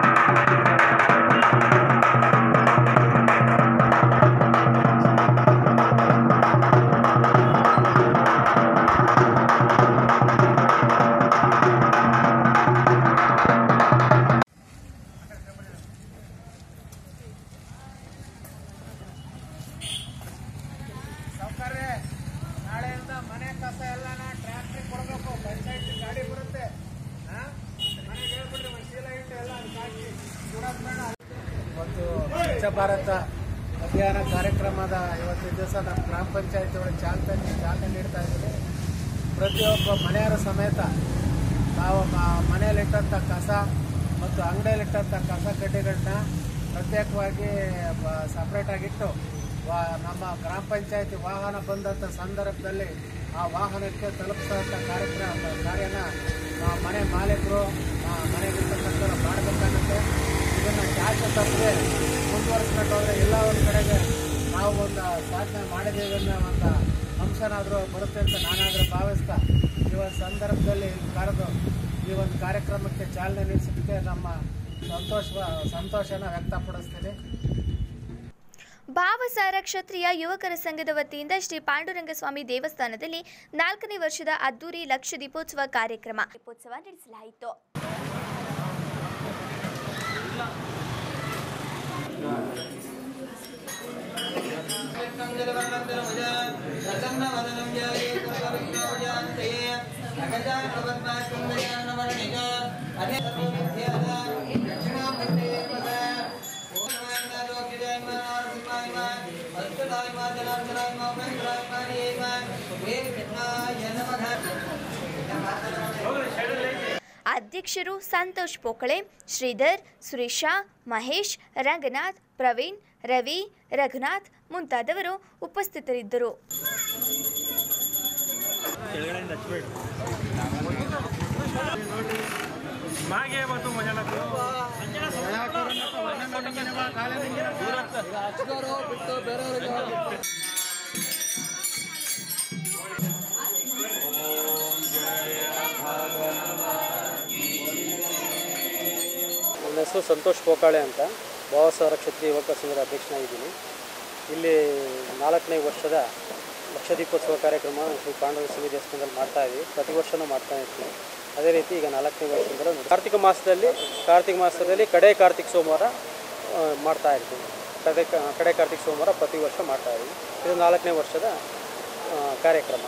ಸೌಕರ್ಯ ನಾಳೆಯಿಂದ ಮನೆ ಕಸ ಎಲ್ಲನ ಟ್ರ್ಯಾಕ್ಟ್ರಿ ಕೊಡಬೇಕು ಪಂಚಾಯತಿ ಗಾಡಿ ಬರುತ್ತೆ ಆ? ಮನೆಗೆ ಹೇಳ್ಬಿಟ್ರಿ ಒಂದು ಚೀಲ ಇಟ್ಟು ಎಲ್ಲ ಅದಕ್ಕೆ ಹಾಕಿ ಸುಡೋದ್ ಬೇಡ ಮತ್ತು ಸ್ವಚ್ಛ ಭಾರತ ಅಭಿಯಾನ ಕಾರ್ಯಕ್ರಮದ ಇವತ್ತಿನ ದಿವಸ ನಮ್ಮ ಗ್ರಾಮ ಪಂಚಾಯತಿ ಒಳಗೆ ಚಾಲನೆ ಚಾಲನೆ ನೀಡ್ತಾ ಇದ್ದೀವಿ ಪ್ರತಿಯೊಬ್ಬ ಮನೆಯವರ ಸಮೇತ ನಾವು ಮ- ಮನೆಯಲ್ಲಿಟ್ಟಂಥ ಕಸ ಮತ್ತು ಅಂಗಡಿಯಲ್ಲಿಟ್ಟಂಥ ಕಸ ಕಡ್ಡಿಗಳನ್ನ ಪ್ರತ್ಯೇಕವಾಗಿ ಸಪ್ರೇಟಾಗಿಟ್ಟು ವಾ ನಮ್ಮ ಗ್ರಾಮ ಪಂಚಾಯತಿ ವಾಹನ ಬಂದಂಥ ಸಂದರ್ಭದಲ್ಲಿ ಆ ವಾಹನಕ್ಕೆ ತಲುಪಿಸುವಂಥ ಕಾರ್ಯಕ್ರಮ ಕಾರ್ಯನ ಆ ಮನೆ ಮಾಲೀಕರು ಆ ಮನೆಗಿರ್ತಕ್ಕಂಥವ್ರು ಮಾಡಬೇಕಾಗುತ್ತೆ ಇದನ್ನು ಚಾಚ ತಪ್ಪದೆ ಮುಂದುವರಿಸ್ಕೊಂಡು ಹೋದರೆ ಎಲ್ಲ ಒಂದು ಕಡೆಗೆ ನಾವು ಒಂದು ಸಾಧನೆ ಮಾಡಿದ್ದೀವಿ ಅನ್ನೋ ಒಂದು ಅಂಶನಾದರೂ ಬರುತ್ತೆ ಅಂತ ನಾನಾದರೂ ಭಾವಿಸ್ತಾ ಈ ಒಂದು ಸಂದರ್ಭದಲ್ಲಿ ಕರೆದು ಈ ಒಂದು ಕಾರ್ಯಕ್ರಮಕ್ಕೆ ಚಾಲನೆ ನೀಡಿಸೋದಕ್ಕೆ ನಮ್ಮ ಸಂತೋಷ ಸಂತೋಷನ ವ್ಯಕ್ತಪಡಿಸ್ತೀನಿ ಭಾವಸಾರ ಕ್ಷತ್ರಿಯ ಯುವಕರ ಸಂಘದ ವತಿಯಿಂದ ಶ್ರೀ ಪಾಂಡುರಂಗಸ್ವಾಮಿ ದೇವಸ್ಥಾನದಲ್ಲಿ ನಾಲ್ಕನೇ ವರ್ಷದ ಅದ್ದೂರಿ ಲಕ್ಷ ದೀಪೋತ್ಸವ ಕಾರ್ಯಕ್ರಮ ದೀಪೋತ್ಸವ ನಡೆಸಲಾಯಿತು ಅಧ್ಯಕ್ಷರು ಸಂತೋಷ್ ಪೋಕಳೆ ಶ್ರೀಧರ್ ಸುರೇಶ ಮಹೇಶ್ ರಂಗನಾಥ್ ಪ್ರವೀಣ್ ರವಿ ರಘುನಾಥ್ ಮುಂತಾದವರು ಉಪಸ್ಥಿತರಿದ್ದರು ಮಾಗೆ ಮತ್ತು ಮಜಾನ ಬಿಟ್ಟು ಬೇರೆಯವ್ರಿಗೆ ನನ್ನ ಹೆಸರು ಸಂತೋಷ್ ಪೋಕಾಳೆ ಅಂತ ಭಾವಸಾರ ಕ್ಷತ್ರಿಯ ಯುವಕ ಸಂಘದ ಅಧ್ಯಕ್ಷನಾಗಿದ್ದೀನಿ ಇಲ್ಲಿ ನಾಲ್ಕನೇ ವರ್ಷದ ಲಕ್ಷ ದೀಪೋತ್ಸವ ಕಾರ್ಯಕ್ರಮ ಶ್ರೀ ಪಾಂಡವ ಸ್ವಾಮಿ ದೇವಸ್ಥಾನದಲ್ಲಿ ಮಾಡ್ತಾ ಇದ್ದೀವಿ ಪ್ರತಿ ವರ್ಷವೂ ಮಾಡ್ತಾ ಇರ್ತೀವಿ ಅದೇ ರೀತಿ ಈಗ ನಾಲ್ಕನೇ ವರ್ಷದಿಂದ ಕಾರ್ತಿಕ ಮಾಸದಲ್ಲಿ ಕಾರ್ತಿಕ ಮಾಸದಲ್ಲಿ ಕಡೆ ಕಾರ್ತಿಕ ಸೋಮವಾರ ಆ, ಮಾಡ್ತಾ ಇರ್ತೀವಿ ಕಡೆ ಕಡೆ ಕಾರ್ತಿಕ ಸೋಮವಾರ ಪ್ರತಿ ವರ್ಷ ಮಾಡ್ತಾ ಇದ್ದೀವಿ ಇದು ನಾಲ್ಕನೇ ವರ್ಷದ ಆ, ಕಾರ್ಯಕ್ರಮ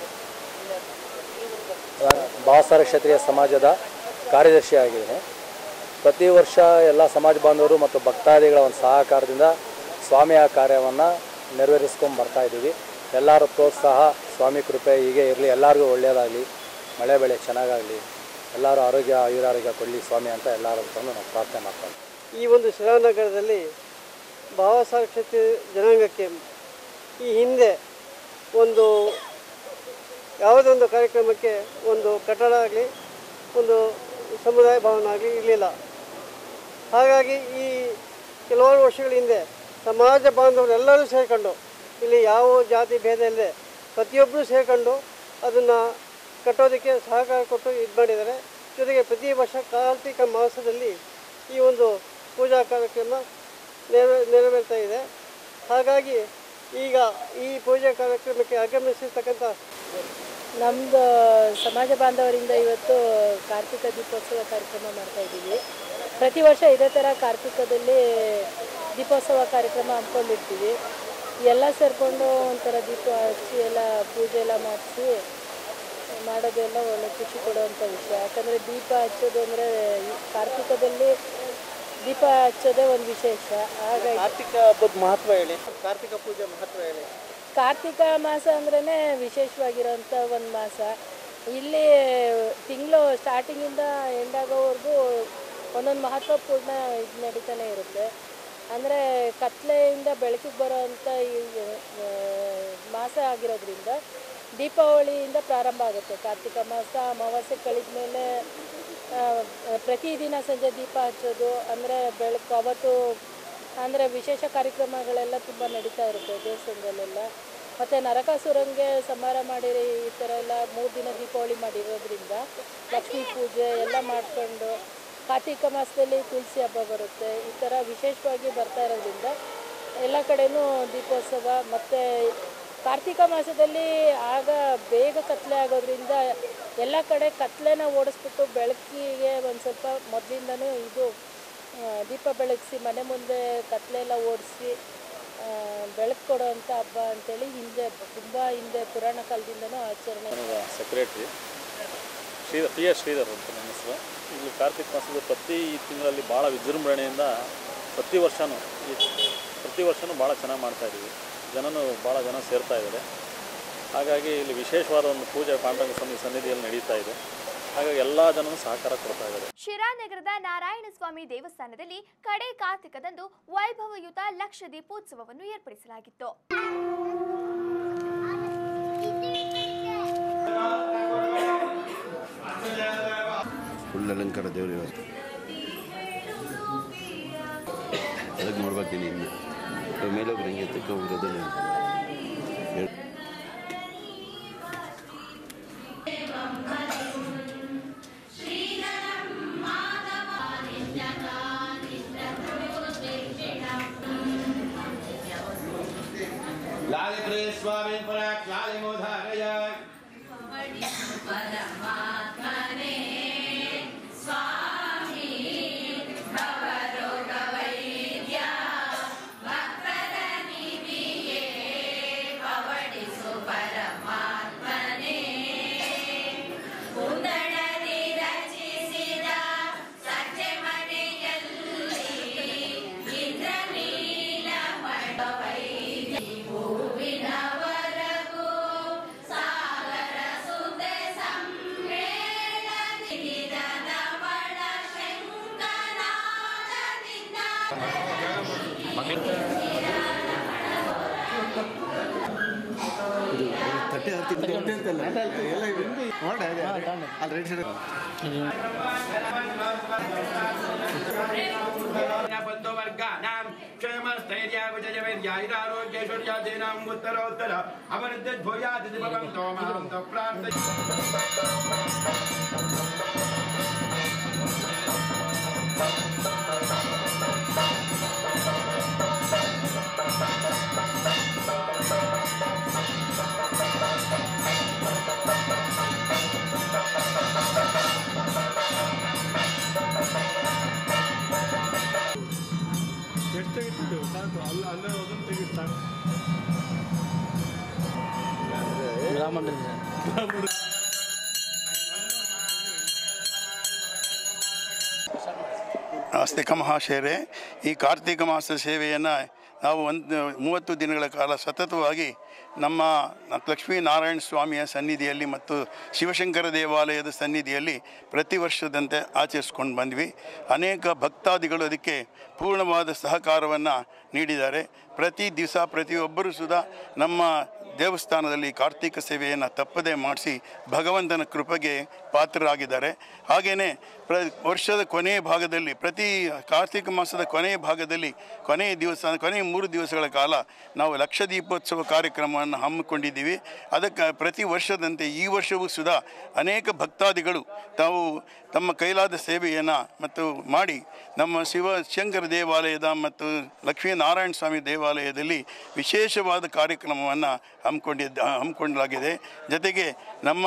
ಭಾವಸಾರ ಕ್ಷತ್ರಿಯ ಸಮಾಜದ ಕಾರ್ಯದರ್ಶಿಯಾಗಿದ್ದೇನೆ ಪ್ರತಿ ವರ್ಷ ಎಲ್ಲ ಸಮಾಜ ಬಾಂಧವರು ಮತ್ತು ಭಕ್ತಾದಿಗಳ ಒಂದು ಸಹಕಾರದಿಂದ ಸ್ವಾಮಿಯ ಕಾರ್ಯವನ್ನು ನೆರವೇರಿಸ್ಕೊಂಡು ಬರ್ತಾ ಇದ್ದೀವಿ ಎಲ್ಲರ ಪ್ರೋತ್ಸಾಹ ಸ್ವಾಮಿ ಕೃಪೆ ಹೀಗೆ ಇರಲಿ ಎಲ್ಲರಿಗೂ ಒಳ್ಳೆಯದಾಗಲಿ ಮಳೆ ಬೆಳೆ ಚೆನ್ನಾಗಾಗಲಿ ಎಲ್ಲರೂ ಆರೋಗ್ಯ ಆಯುರಾರೋಗ್ಯ ಕೊಡಲಿ ಸ್ವಾಮಿ ಅಂತ ಎಲ್ಲರೂ ತಂದು ನಾವು ಪ್ರಾರ್ಥನೆ ಮಾಡ್ತಾ ಇದ್ದೀವಿ. ಈ ಒಂದು ಶಿಲಾನಗರದಲ್ಲಿ ಭಾವಸಾರ ಕ್ಷತ್ರಿಯ ಜನಾಂಗಕ್ಕೆ ಈ ಹಿಂದೆ ಒಂದು ಯಾವುದೇ ಒಂದು ಕಾರ್ಯಕ್ರಮಕ್ಕೆ ಒಂದು ಕಟ್ಟಡ ಆಗಲಿ ಒಂದು ಸಮುದಾಯ ಭವನ ಆಗಲಿ ಇರಲಿಲ್ಲ ಹಾಗಾಗಿ ಈ ಕೆಲವಾರು ವರ್ಷಗಳ ಹಿಂದೆ ಸಮಾಜ ಬಾಂಧವರು ಎಲ್ಲರೂ ಸೇರಿಕೊಂಡು ಇಲ್ಲಿ ಯಾವ ಜಾತಿ ಭೇದ ಇಲ್ಲದೆ ಪ್ರತಿಯೊಬ್ಬರು ಸೇರಿಕೊಂಡು ಅದನ್ನು ಕಟ್ಟೋದಕ್ಕೆ ಸಹಕಾರ ಕೊಟ್ಟು ಇದು ಮಾಡಿದ್ದಾರೆ ಜೊತೆಗೆ ಪ್ರತಿ ವರ್ಷ ಕಾರ್ತಿಕ ಮಾಸದಲ್ಲಿ ಈ ಒಂದು ಪೂಜಾ ಕಾರ್ಯಕ್ರಮ ನೆರವೇ ನೆರವೇರ್ತಾ ಇದೆ ಹಾಗಾಗಿ ಈಗ ಈ ಪೂಜಾ ಕಾರ್ಯಕ್ರಮಕ್ಕೆ ಆಗಮಿಸಿರ್ತಕ್ಕಂಥ ನಮ್ಮದು ಸಮಾಜ ಬಾಂಧವರಿಂದ ಇವತ್ತು ಕಾರ್ತಿಕ ದೀಪೋತ್ಸವ ಕಾರ್ಯಕ್ರಮ ಮಾಡ್ತಾ ಇದ್ದೀವಿ ಪ್ರತಿ ವರ್ಷ ಇದೇ ಥರ ಕಾರ್ತಿಕದಲ್ಲಿ ದೀಪೋತ್ಸವ ಕಾರ್ಯಕ್ರಮ ಹಮ್ಮಿಕೊಂಡಿರ್ತೀವಿ ಎಲ್ಲ ಸೇರಿಕೊಂಡು ಒಂಥರ ದೀಪ ಹಚ್ಚಿ ಎಲ್ಲ ಪೂಜೆ ಎಲ್ಲ ಮಾಡಿಸಿ ಮಾಡೋದೆಲ್ಲ ಒಳ್ಳೆ ಖುಷಿ ಕೊಡುವಂಥ ವಿಷಯ ಯಾಕಂದರೆ ದೀಪ ಹಚ್ಚೋದು ಅಂದರೆ ಕಾರ್ತಿಕದಲ್ಲಿ ದೀಪ ಹಚ್ಚೋದೇ ಒಂದು ವಿಶೇಷ ಹಾಗಾಗಿ ಕಾರ್ತಿಕ ಹಬ್ಬದ ಮಹತ್ವ ಹೇಳಿ ಕಾರ್ತಿಕ ಪೂಜೆ ಮಹತ್ವ ಹೇಳಿ ಕಾರ್ತಿಕ ಮಾಸ ಅಂದ್ರೇ ವಿಶೇಷವಾಗಿರೋಂಥ ಒಂದು ಮಾಸ ಇಲ್ಲಿ ತಿಂಗಳು ಸ್ಟಾರ್ಟಿಂಗಿಂದ ಎಂಡ್ ಆಗೋವರೆಗೂ ಒಂದೊಂದು ಮಹತ್ವಪೂರ್ಣ ಇದು ನಡೀತಾನೆ ಇರುತ್ತೆ ಅಂದರೆ ಕತ್ಲೆಯಿಂದ ಬೆಳಕಿಗೆ ಬರೋವಂಥ ಈ ಆ, ಮಾಸ ಆಗಿರೋದ್ರಿಂದ ದೀಪಾವಳಿಯಿಂದ ಪ್ರಾರಂಭ ಆಗುತ್ತೆ ಕಾರ್ತಿಕ ಮಾಸ ಅಮಾವಾಸ್ಯೆ ಕಳೆದ ಮೇಲೆ ಪ್ರತಿದಿನ ಸಂಜೆ ದೀಪ ಹಚ್ಚೋದು ಅಂದರೆ ಬೆಳಕು ಅವತ್ತು ಅಂದರೆ ವಿಶೇಷ ಕಾರ್ಯಕ್ರಮಗಳೆಲ್ಲ ತುಂಬ ನಡೀತಾ ಇರುತ್ತೆ ದೇವಸ್ಥಾನದಲ್ಲೆಲ್ಲ ಮತ್ತು ನರಕಾಸುರಂಗೆ ಸಂಹಾರ ಮಾಡಿರಿ ಈ ಥರ ಎಲ್ಲ ಮೂರು ದಿನ ದೀಪಾವಳಿ ಮಾಡಿರೋದ್ರಿಂದ ಲಕ್ಷ್ಮೀ ಪೂಜೆ ಎಲ್ಲ ಮಾಡಿಕೊಂಡು ಕಾರ್ತಿಕ ಮಾಸದಲ್ಲಿ ತುಳಸಿ ಹಬ್ಬ ಬರುತ್ತೆ ಈ ಥರ ವಿಶೇಷವಾಗಿ ಬರ್ತಾ ಇರೋದ್ರಿಂದ ಎಲ್ಲ ಕಡೆನೂ ದೀಪೋತ್ಸವ ಮತ್ತು ಕಾರ್ತಿಕ ಮಾಸದಲ್ಲಿ ಆಗ ಬೇಗ ಕತ್ಲೆ ಆಗೋದ್ರಿಂದ ಎಲ್ಲ ಕಡೆ ಕತ್ಲೆನ ಓಡಿಸ್ಬಿಟ್ಟು ಬೆಳಕಿಗೆ ಒಂದು ಸ್ವಲ್ಪ ಮೊದಲಿಂದನೂ ಇದು ಆ, ದೀಪ ಬೆಳಗಿಸಿ ಮನೆ ಮುಂದೆ ಕತ್ಲೆ ಎಲ್ಲ ಓಡಿಸಿ ಬೆಳಕು ಕೊಡೋವಂಥ ಹಬ್ಬ ಅಂತೇಳಿ ಹಿಂದೆ ತುಂಬ ಹಿಂದೆ ಪುರಾಣ ಕಾಲದಿಂದನೂ ಆಚರಣೆ secretary Sridhar P S Sridhar ಅಂತ ನನ್ನ ಹೆಸರು ಇಲ್ಲಿ ಕಾರ್ತಿಕ ಮಾಸದ ಪ್ರತಿ ತಿಂಗಳಲ್ಲಿ ಭಾಳ ವಿಜೃಂಭಣೆಯಿಂದ ಪ್ರತಿ ವರ್ಷವೂ ಈ ಪ್ರತಿ ವರ್ಷವೂ ಭಾಳ ಚೆನ್ನಾಗಿ ಮಾಡ್ತಾ ಇದ್ದೀವಿ ಜನನೂ ಭಾಳ ಜನ ಸೇರ್ತಾ ಇದ್ದಾರೆ ಹಾಗಾಗಿ ಇಲ್ಲಿ ವಿಶೇಷವಾದ ಒಂದು ಪೂಜೆ ಪಾಂಡರಂಗ ಸ್ವಾಮಿ ಸನ್ನಿಧಿಯಲ್ಲಿ ನಡೀತಾ ಇದೆ ಹಾಗಾಗಿ ಎಲ್ಲ ಜನರು ಸಹಕಾರ ಕೊಡ್ತಾ ಇದ್ದಾರೆ ಶಿರಾನಗರದ ನಾರಾಯಣ ಸ್ವಾಮಿ ದೇವಸ್ಥಾನದಲ್ಲಿ ಕಡೆ ಕಾರ್ತಿಕದಂದು ವೈಭವಯುತ ಲಕ್ಷ ದೀಪೋತ್ಸವವನ್ನು ಏರ್ಪಡಿಸಲಾಗಿತ್ತು ಫುಲ್ ಅಲಂಕಾರ ದೇವ್ರ ಇವತ್ತು ಅದಕ್ಕೆ ನೋಡ್ಬೇಕು ನೀನು ಇನ್ನು ಮೇಲೆ ಒಬ್ರು ಹಿಂಗೆ ಎತ್ತಕ್ಕೆ ಹೋಗ್ಬಿಡೋದಿಲ್ಲ लालिप्रे स्वामी पराक् लालिमोधारय स्वामी ತಟ್ಟೆ ಹತ್ತಿ ಅಂತಲ್ಲ ಎಲ್ಲ ಇದೆ ನೋಡ ಅಲ್ಲಿ ರೆಡಿ ಸೈಡ್ बन्धुवर्गाणां क्षेमस्थैर्य विजयवीर्यायुरारोग्यैश्वर्यादीनाम् उत्तरोत्तर अवरुद्धभूयादिति भवन्तो मां तो ಎಷ್ಟು ತೆಗಿತಿದ್ದೆವು ಸಾಕು ಅಲ್ಲ ಅಲ್ಲೇ ಅದನ್ನು ತೆಗಿತು ಸಾಕು ನಾಸ್ತಿಕ ಮಹಾಶಯರೇ ಈ ಕಾರ್ತಿಕ ಮಾಸ ಸೇವೆಯನ್ನು ನಾವು ಒಂದು ಮೂವತ್ತು ದಿನಗಳ ಕಾಲ ಸತತವಾಗಿ ನಮ್ಮ ಲಕ್ಷ್ಮೀನಾರಾಯಣ ಸ್ವಾಮಿಯ ಸನ್ನಿಧಿಯಲ್ಲಿ ಮತ್ತು ಶಿವಶಂಕರ ದೇವಾಲಯದ ಸನ್ನಿಧಿಯಲ್ಲಿ ಪ್ರತಿ ವರ್ಷದಂತೆ ಆಚರಿಸ್ಕೊಂಡು ಬಂದ್ವಿ ಅನೇಕ ಭಕ್ತಾದಿಗಳು ಅದಕ್ಕೆ ಪೂರ್ಣವಾದ ಸಹಕಾರವನ್ನು ನೀಡಿದ್ದಾರೆ ಪ್ರತಿ ದಿವಸ ಪ್ರತಿಯೊಬ್ಬರೂ ಸುಧಾ ನಮ್ಮ ದೇವಸ್ಥಾನದಲ್ಲಿ ಕಾರ್ತಿಕ ಸೇವೆಯನ್ನು ತಪ್ಪದೇ ಮಾಡಿಸಿ ಭಗವಂತನ ಕೃಪೆಗೆ ಪಾತ್ರರಾಗಿದ್ದಾರೆ ಹಾಗೆಯೇ ಪ್ರ ವರ್ಷದ ಕೊನೆಯ ಭಾಗದಲ್ಲಿ ಪ್ರತಿ ಕಾರ್ತಿಕ ಮಾಸದ ಕೊನೆಯ ಭಾಗದಲ್ಲಿ ಕೊನೆಯ ದಿವಸ ಕೊನೆಯ ಮೂರು ದಿವಸಗಳ ಕಾಲ ನಾವು ಲಕ್ಷ ದೀಪೋತ್ಸವ ಕಾರ್ಯಕ್ರಮವನ್ನು ಹಮ್ಮಿಕೊಂಡಿದ್ದೀವಿ ಅದಕ್ಕೆ ಪ್ರತಿ ವರ್ಷದಂತೆ ಈ ವರ್ಷವೂ ಸುಧಾ ಅನೇಕ ಭಕ್ತಾದಿಗಳು ತಾವು ತಮ್ಮ ಕೈಲಾದ ಸೇವೆಯನ್ನು ಮತ್ತು ಮಾಡಿ ನಮ್ಮ ಶಿವಶಂಕರ ದೇವಾಲಯದ ಮತ್ತು ಲಕ್ಷ್ಮೀನಾರಾಯಣ ಸ್ವಾಮಿ ದೇವಾಲಯದಲ್ಲಿ ವಿಶೇಷವಾದ ಕಾರ್ಯಕ್ರಮವನ್ನು ಹಮ್ಮಿಕೊಂಡಿದ್ದ ಹಮ್ಮಿಕೊಳ್ಳಲಾಗಿದೆ ಜೊತೆಗೆ ನಮ್ಮ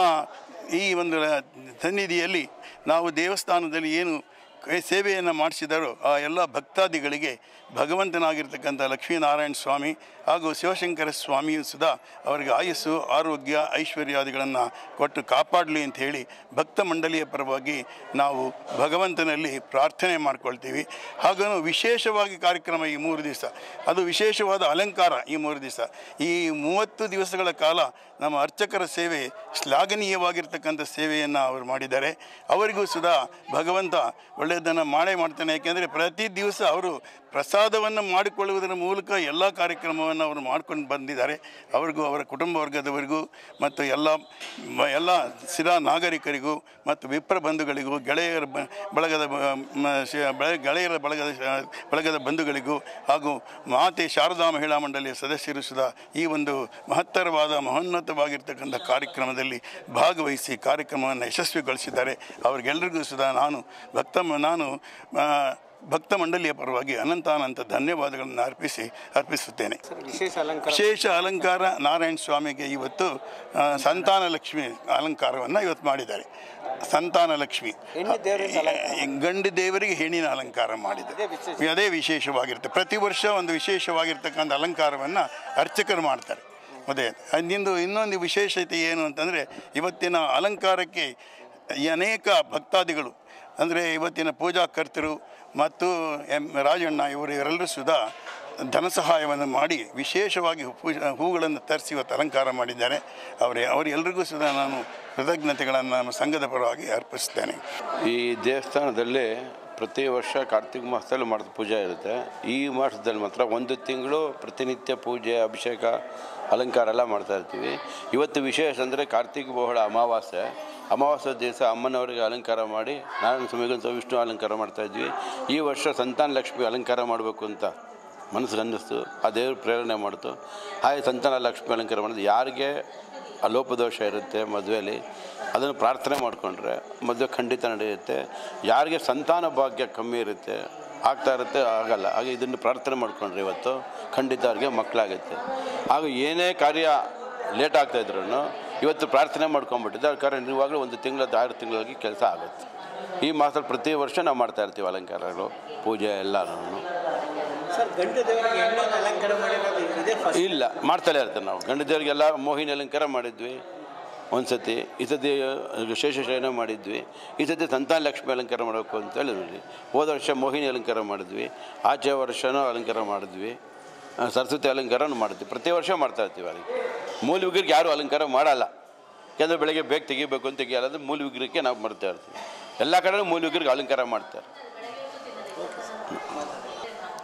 ಈ ಒಂದು ಸನ್ನಿಧಿಯಲ್ಲಿ ನಾವು ದೇವಸ್ಥಾನದಲ್ಲಿ ಏನು ಕೈ ಸೇವೆಯನ್ನು ಮಾಡಿಸಿದರೋ ಆ ಎಲ್ಲ ಭಕ್ತಾದಿಗಳಿಗೆ ಭಗವಂತನಾಗಿರ್ತಕ್ಕಂಥ ಲಕ್ಷ್ಮೀನಾರಾಯಣ ಸ್ವಾಮಿ ಹಾಗೂ ಶಿವಶಂಕರ ಸ್ವಾಮಿಯು ಸುಧಾ ಅವರಿಗೆ ಆಯಸ್ಸು ಆರೋಗ್ಯ ಐಶ್ವರ್ಯಾದಿಗಳನ್ನು ಕೊಟ್ಟು ಕಾಪಾಡಲಿ ಅಂತ ಹೇಳಿ ಭಕ್ತ ಮಂಡಳಿಯ ಪರವಾಗಿ ನಾವು ಭಗವಂತನಲ್ಲಿ ಪ್ರಾರ್ಥನೆ ಮಾಡ್ಕೊಳ್ತೀವಿ ಹಾಗೂ ವಿಶೇಷವಾಗಿ ಕಾರ್ಯಕ್ರಮ ಈ ಮೂರು ದಿವಸ ಅದು ವಿಶೇಷವಾದ ಅಲಂಕಾರ ಈ ಮೂರು ದಿವಸ ಈ ಮೂವತ್ತು ದಿವಸಗಳ ಕಾಲ ನಮ್ಮ ಅರ್ಚಕರ ಸೇವೆ ಶ್ಲಾಘನೀಯವಾಗಿರ್ತಕ್ಕಂಥ ಸೇವೆಯನ್ನು ಅವರು ಮಾಡಿದ್ದಾರೆ ಅವರಿಗೂ ಸುಧಾ ಭಗವಂತ ಒಳ್ಳೆಯದನ್ನು ಮಾಡೇ ಮಾಡ್ತಾನೆ ಯಾಕೆಂದರೆ ಪ್ರತಿ ದಿವಸ ಅವರು ಪ್ರಸಾದವನ್ನು ಮಾಡಿಕೊಳ್ಳುವುದರ ಮೂಲಕ ಎಲ್ಲ ಕಾರ್ಯಕ್ರಮವನ್ನು ಅವರು ಮಾಡ್ಕೊಂಡು ಬಂದಿದ್ದಾರೆ ಅವ್ರಿಗೂ ಅವರ ಕುಟುಂಬ ವರ್ಗದವರಿಗೂ ಮತ್ತು ಎಲ್ಲ ಮ- ಎಲ್ಲ ಸಿರಾ ನಾಗರಿಕರಿಗೂ ಮತ್ತು ವಿಪ್ರ ಬಂಧುಗಳಿಗೂ ಗೆಳೆಯರ ಬ- ಬಳಗದ ಬ- ಮ- ಶ- ಬಳ- ಗೆಳೆಯರ ಬಳಗದ ಶ- ಬಳಗದ ಬಂಧುಗಳಿಗೂ ಹಾಗೂ ಮಾತೆ ಶಾರದಾ ಮಹಿಳಾ ಮಂಡಳಿಯ ಸದಸ್ಯರು ಸುಧಾ ಈ ಒಂದು ಮಹತ್ತರವಾದ ಮಹೋನ್ನತವಾಗಿರ್ತಕ್ಕಂಥ ಕಾರ್ಯಕ್ರಮದಲ್ಲಿ ಭಾಗವಹಿಸಿ ಕಾರ್ಯಕ್ರಮವನ್ನು ಯಶಸ್ವಿಗೊಳಿಸಿದ್ದಾರೆ ಅವರಿಗೆಲ್ಲರಿಗೂ ಸುಧಾ ನಾನು ಭಕ್ತ ನಾನು ಆ, ಭಕ್ತ ಮಂಡಳಿಯ ಪರವಾಗಿ ಅನಂತಾನಂತ ಧನ್ಯವಾದಗಳನ್ನು ಅರ್ಪಿಸಿ ಅರ್ಪಿಸುತ್ತೇನೆ ವಿಶೇಷ ಅಲಂಕಾರ ವಿಶೇಷ ಅಲಂಕಾರ ನಾರಾಯಣ ಸ್ವಾಮಿಗೆ ಇವತ್ತು ಆ, ಸಂತಾನ ಲಕ್ಷ್ಮಿ ಅಲಂಕಾರವನ್ನು ಇವತ್ತು ಮಾಡಿದ್ದಾರೆ ಸಂತಾನ ಲಕ್ಷ್ಮಿ ಹೆಣ್ಣು ದೇವರಿಂದ ಅಲಂಕಾರ. ಈ ಗಂಡು ದೇವರಿಗೆ ಹೆಣ್ಣಿನ ಅಲಂಕಾರ ಮಾಡಿದೆ ಅದೇ ವಿಶೇಷವಾಗಿರುತ್ತೆ ಪ್ರತಿ ವರ್ಷ ಒಂದು ವಿಶೇಷವಾಗಿರ್ತಕ್ಕಂಥ ಅಲಂಕಾರವನ್ನು ಅರ್ಚಕರು ಮಾಡ್ತಾರೆ ಅದೇ ಅದಿಂದು ಇನ್ನೊಂದು ವಿಶೇಷತೆ ಏನು ಅಂತಂದರೆ ಇವತ್ತಿನ ಅಲಂಕಾರಕ್ಕೆ ಈ ಅನೇಕ ಭಕ್ತಾದಿಗಳು ಅಂದರೆ ಇವತ್ತಿನ ಪೂಜಾ ಕರ್ತರು ಮತ್ತು ಎಂ ರಾಜಣ್ಣ ಇವರು ಇವರೆಲ್ಲರೂ ಸುಧಾ ಧನ ಸಹಾಯವನ್ನು ಮಾಡಿ ವಿಶೇಷವಾಗಿ ಪೂಜಾ ಹೂಗಳನ್ನು ತರಿಸಿ ಇವತ್ತು ಅಲಂಕಾರ ಮಾಡಿದ್ದಾರೆ ಅವರೇ ಅವರೆಲ್ಲರಿಗೂ ಸುಧಾ ನಾನು ಕೃತಜ್ಞತೆಗಳನ್ನು ನಮ್ಮ ಸಂಘದ ಪರವಾಗಿ ಅರ್ಪಿಸ್ತೇನೆ ಈ ದೇವಸ್ಥಾನದಲ್ಲಿ ಪ್ರತಿ ವರ್ಷ ಕಾರ್ತಿಕ ಮಾಸದಲ್ಲಿ ಮಾಡಿದ ಪೂಜೆ ಇರುತ್ತೆ ಈ ಮಾಸದಲ್ಲಿ ಮಾತ್ರ ಒಂದು ತಿಂಗಳು ಪ್ರತಿನಿತ್ಯ ಪೂಜೆ ಅಭಿಷೇಕ ಅಲಂಕಾರ ಎಲ್ಲ ಮಾಡ್ತಾ ಇರ್ತೀವಿ ಇವತ್ತು ವಿಶೇಷ ಅಂದರೆ ಕಾರ್ತಿಕ ಬಹುಳ ಅಮಾವಾಸ್ಯೆ ಅಮಾವಾಸ್ಯೆ ದಿವಸ ಅಮ್ಮನವರಿಗೆ ಅಲಂಕಾರ ಮಾಡಿ ನಾರಾಯಣ ಸ್ವಾಮಿಗಂತ ವಿಷ್ಣು ಅಲಂಕಾರ ಮಾಡ್ತಾ ಇದ್ವಿ ಈ ವರ್ಷ ಸಂತಾನ ಲಕ್ಷ್ಮಿ ಅಲಂಕಾರ ಮಾಡಬೇಕು ಅಂತ ಮನಸ್ಸಿಗೆ ಅನ್ನಿಸ್ತು ಆ ದೇವ್ರ ಪ್ರೇರಣೆ ಮಾಡ್ತು ಹಾಗೆ ಸಂತಾನ ಲಕ್ಷ್ಮಿ ಅಲಂಕಾರ ಮಾಡಿದ್ದು ಯಾರಿಗೆ ಅಲೋಪದೋಷ ಇರುತ್ತೆ ಮದುವೆಯಲ್ಲಿ ಅದನ್ನು ಪ್ರಾರ್ಥನೆ ಮಾಡಿಕೊಂಡ್ರೆ ಮದುವೆ ಖಂಡಿತ ನಡೆಯುತ್ತೆ ಯಾರಿಗೆ ಸಂತಾನ ಭಾಗ್ಯ ಕಮ್ಮಿ ಇರುತ್ತೆ ಆಗ್ತಾ ಇರುತ್ತೆ ಆಗಲ್ಲ ಹಾಗೆ ಇದನ್ನು ಪ್ರಾರ್ಥನೆ ಮಾಡಿಕೊಂಡ್ರೆ ಇವತ್ತು ಖಂಡಿತ ಅವ್ರಿಗೆ ಮಕ್ಕಳಾಗುತ್ತೆ ಹಾಗೂ ಏನೇ ಕಾರ್ಯ ಲೇಟ್ ಆಗ್ತಾಯಿದ್ರು ಇವತ್ತು ಪ್ರಾರ್ಥನೆ ಮಾಡ್ಕೊಂಡ್ಬಿಟ್ಟಿದ್ದೆ ಆ ಕಾರ್ಯ ಇರುವಾಗಲೂ ಒಂದು ತಿಂಗಳ ಆರು ತಿಂಗಳಿಗೆ ಕೆಲಸ ಆಗುತ್ತೆ ಈ ಮಾಸದಲ್ಲಿ ಪ್ರತಿ ವರ್ಷ ನಾವು ಮಾಡ್ತಾ ಇರ್ತೀವಿ ಅಲಂಕಾರಗಳು ಪೂಜೆ ಎಲ್ಲನೂ ಸರ್ ಗಂಡು ದೇವರಿಗೆ ಹೆಣ್ಣನ್ನು ಅಲಂಕಾರ ಮಾಡಿರೋದು ಇದೇ ಫಸ್ಟ್ ಇಲ್ಲ ಮಾಡ್ತಲೇ ಇರ್ತೀವಿ ನಾವು ಗಂಡ ದೇವರಿಗೆಲ್ಲ ಮೋಹಿನಿ ಅಲಂಕಾರ ಮಾಡಿದ್ವಿ ಒಂದು ಸತಿ ಈ ಸತಿ ವಿಶೇಷ ಶಯನ ಮಾಡಿದ್ವಿ ಈ ಸತಿ ಸಂತಾನ ಲಕ್ಷ್ಮಿ ಅಲಂಕಾರ ಮಾಡಬೇಕು ಅಂತ ಹೇಳಿದ್ವಿ ಹೋದ ವರ್ಷ ಮೋಹಿನಿ ಅಲಂಕಾರ ಮಾಡಿದ್ವಿ ಆಚೆ ವರ್ಷನೂ ಅಲಂಕಾರ ಮಾಡಿದ್ವಿ ಆ, ಸರಸ್ವತಿ ಅಲಂಕಾರನೂ ಮಾಡಿದ್ವಿ ಪ್ರತಿ ವರ್ಷ ಮಾಡ್ತಾ ಇರ್ತೀವಿ ಅದಕ್ಕೆ ಮೂಲ ವಿಗ್ರಹಕ್ಕೆ ಯಾರೂ ಅಲಂಕಾರ ಮಾಡಲ್ಲ ಯಾಕಂದರೆ ಬೆಳಗ್ಗೆ ಬೇಗ ತೆಗಿಬೇಕು ಅಂತ ತೆಗಿಯಲ್ಲ ಅದು ಮೂಲ ವಿಗ್ರಹಕ್ಕೆ ನಾವು ಮಾಡ್ತಾ ಇರ್ತೀವಿ ಎಲ್ಲ ಕಡೆನೂ ಮೂಲ ವಿಗ್ರಹಕ್ಕೆ ಅಲಂಕಾರ ಮಾಡ್ತಾರೆ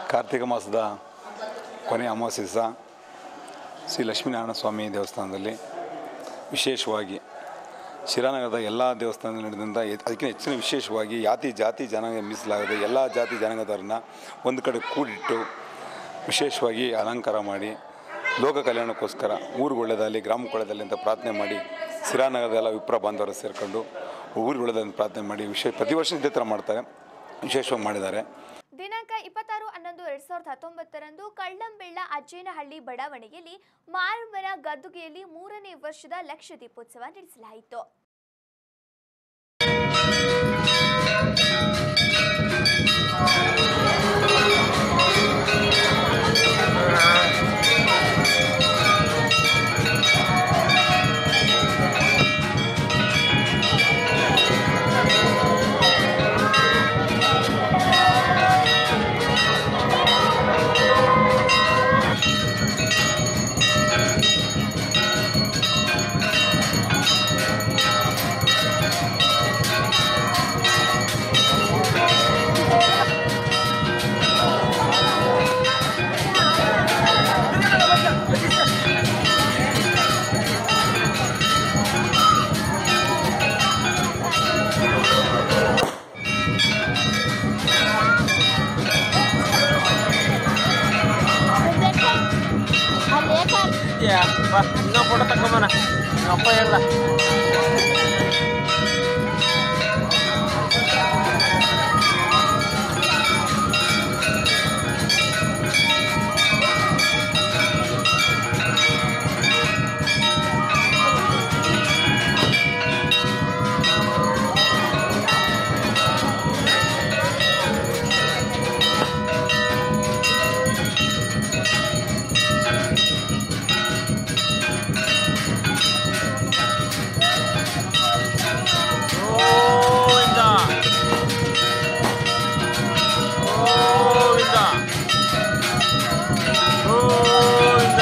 ಕಾರ್ತಿಕ ಮಾಸದ ಕೊನೆಯ ಅಮಾವಾಸ್ಯೆ ದಿವಸ ಶ್ರೀ ಲಕ್ಷ್ಮೀನಾರಾಯಣ ಸ್ವಾಮಿ ದೇವಸ್ಥಾನದಲ್ಲಿ ವಿಶೇಷವಾಗಿ ಶಿರಾನಗರದ ಎಲ್ಲ ದೇವಸ್ಥಾನದಲ್ಲಿ ನಡೆದಂಥ ಎ- ಅದಕ್ಕಿಂತ ಹೆಚ್ಚಿನ ವಿಶೇಷವಾಗಿ ಜಾತಿ ಜಾತಿ ಜನಾಂಗ ಮೀಸಲಾಗದೆ ಎಲ್ಲ ಜಾತಿ ಜನಾಂಗದವ್ರನ್ನ ಒಂದು ಕಡೆ ಕೂಡಿಟ್ಟು ವಿಶೇಷವಾಗಿ ಅಲಂಕಾರ ಮಾಡಿ ಲೋಕ ಕಲ್ಯಾಣಕ್ಕೋಸ್ಕರ ಊರಿಗೆ ಒಳ್ಳೆಯದಲ್ಲಿ ಗ್ರಾಮಕ್ಕೆ ಒಳ್ಳೆಯದಲ್ಲಿ ಅಂತ ಪ್ರಾರ್ಥನೆ ಮಾಡಿ ಶಿರಾನಗರದ ಎಲ್ಲ ವಿಪ್ರ ಬಾಂಧವರು ಸೇರಿಕೊಂಡು ಊರಿಗೆ ಒಳ್ಳೆಯದಲ್ಲಿ ಪ್ರಾರ್ಥನೆ ಮಾಡಿ ವಿಶೇಷ ಪ್ರತಿ ವರ್ಷ ಇದೇ ಥರ ಮಾಡ್ತಾರೆ ವಿಶೇಷವಾಗಿ ಮಾಡಿದ್ದಾರೆ ದಿನಾಂಕ ಇಪ್ಪತ್ತಾರು ಹನ್ನೊಂದು ಎರಡ್ ಸಾವಿರದ ಹತ್ತೊಂಬತ್ತರಂದು ಕಳ್ಳಂಬೆಳ್ಳ ಅಜ್ಜೇನಹಳ್ಳಿ ಬಡಾವಣೆಯಲ್ಲಿ ಮಾರಮ್ಮನ ಗದ್ದುಗೆಯಲ್ಲಿ ಮೂರನೇ ವರ್ಷದ ಲಕ್ಷ ದೀಪೋತ್ಸವ ನಡೆಸಲಾಯಿತು ಇನ್ನೂ ಫೋಟೋ ತಗೊಂಬನ ಅಪ್ಪ ಹೇಳ್ದ ಗೋವಿಂದ ಗೋವಿಂದ ಗೋವಿಂದ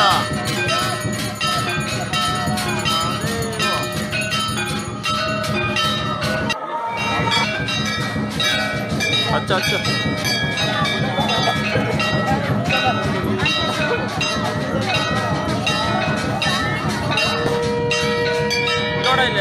ಅಚ್ಚ ಅಚ್ಚ ನೋಡ ಇಲ್ಲಿ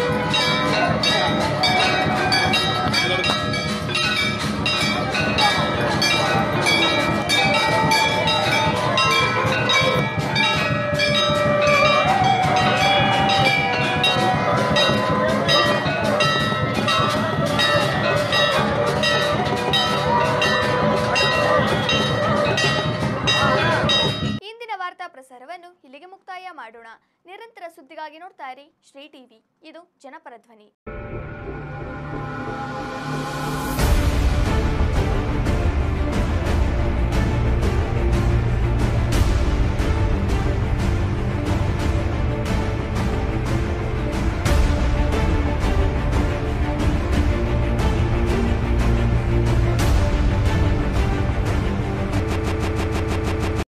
ಇಂದಿನ ವಾರ್ತಾ ಪ್ರಸಾರವನ್ನು ಇಲ್ಲಿಗೆ ಮುಕ್ತಾಯ ಮಾಡೋಣ ನಿರಂತರ ಸುದ್ದಿಗಾಗಿ ನೋಡ್ತಾ ಇರಿ ಶ್ರೀ ಟಿವಿ ಇದು ಜನಪರ ಧ್ವನಿ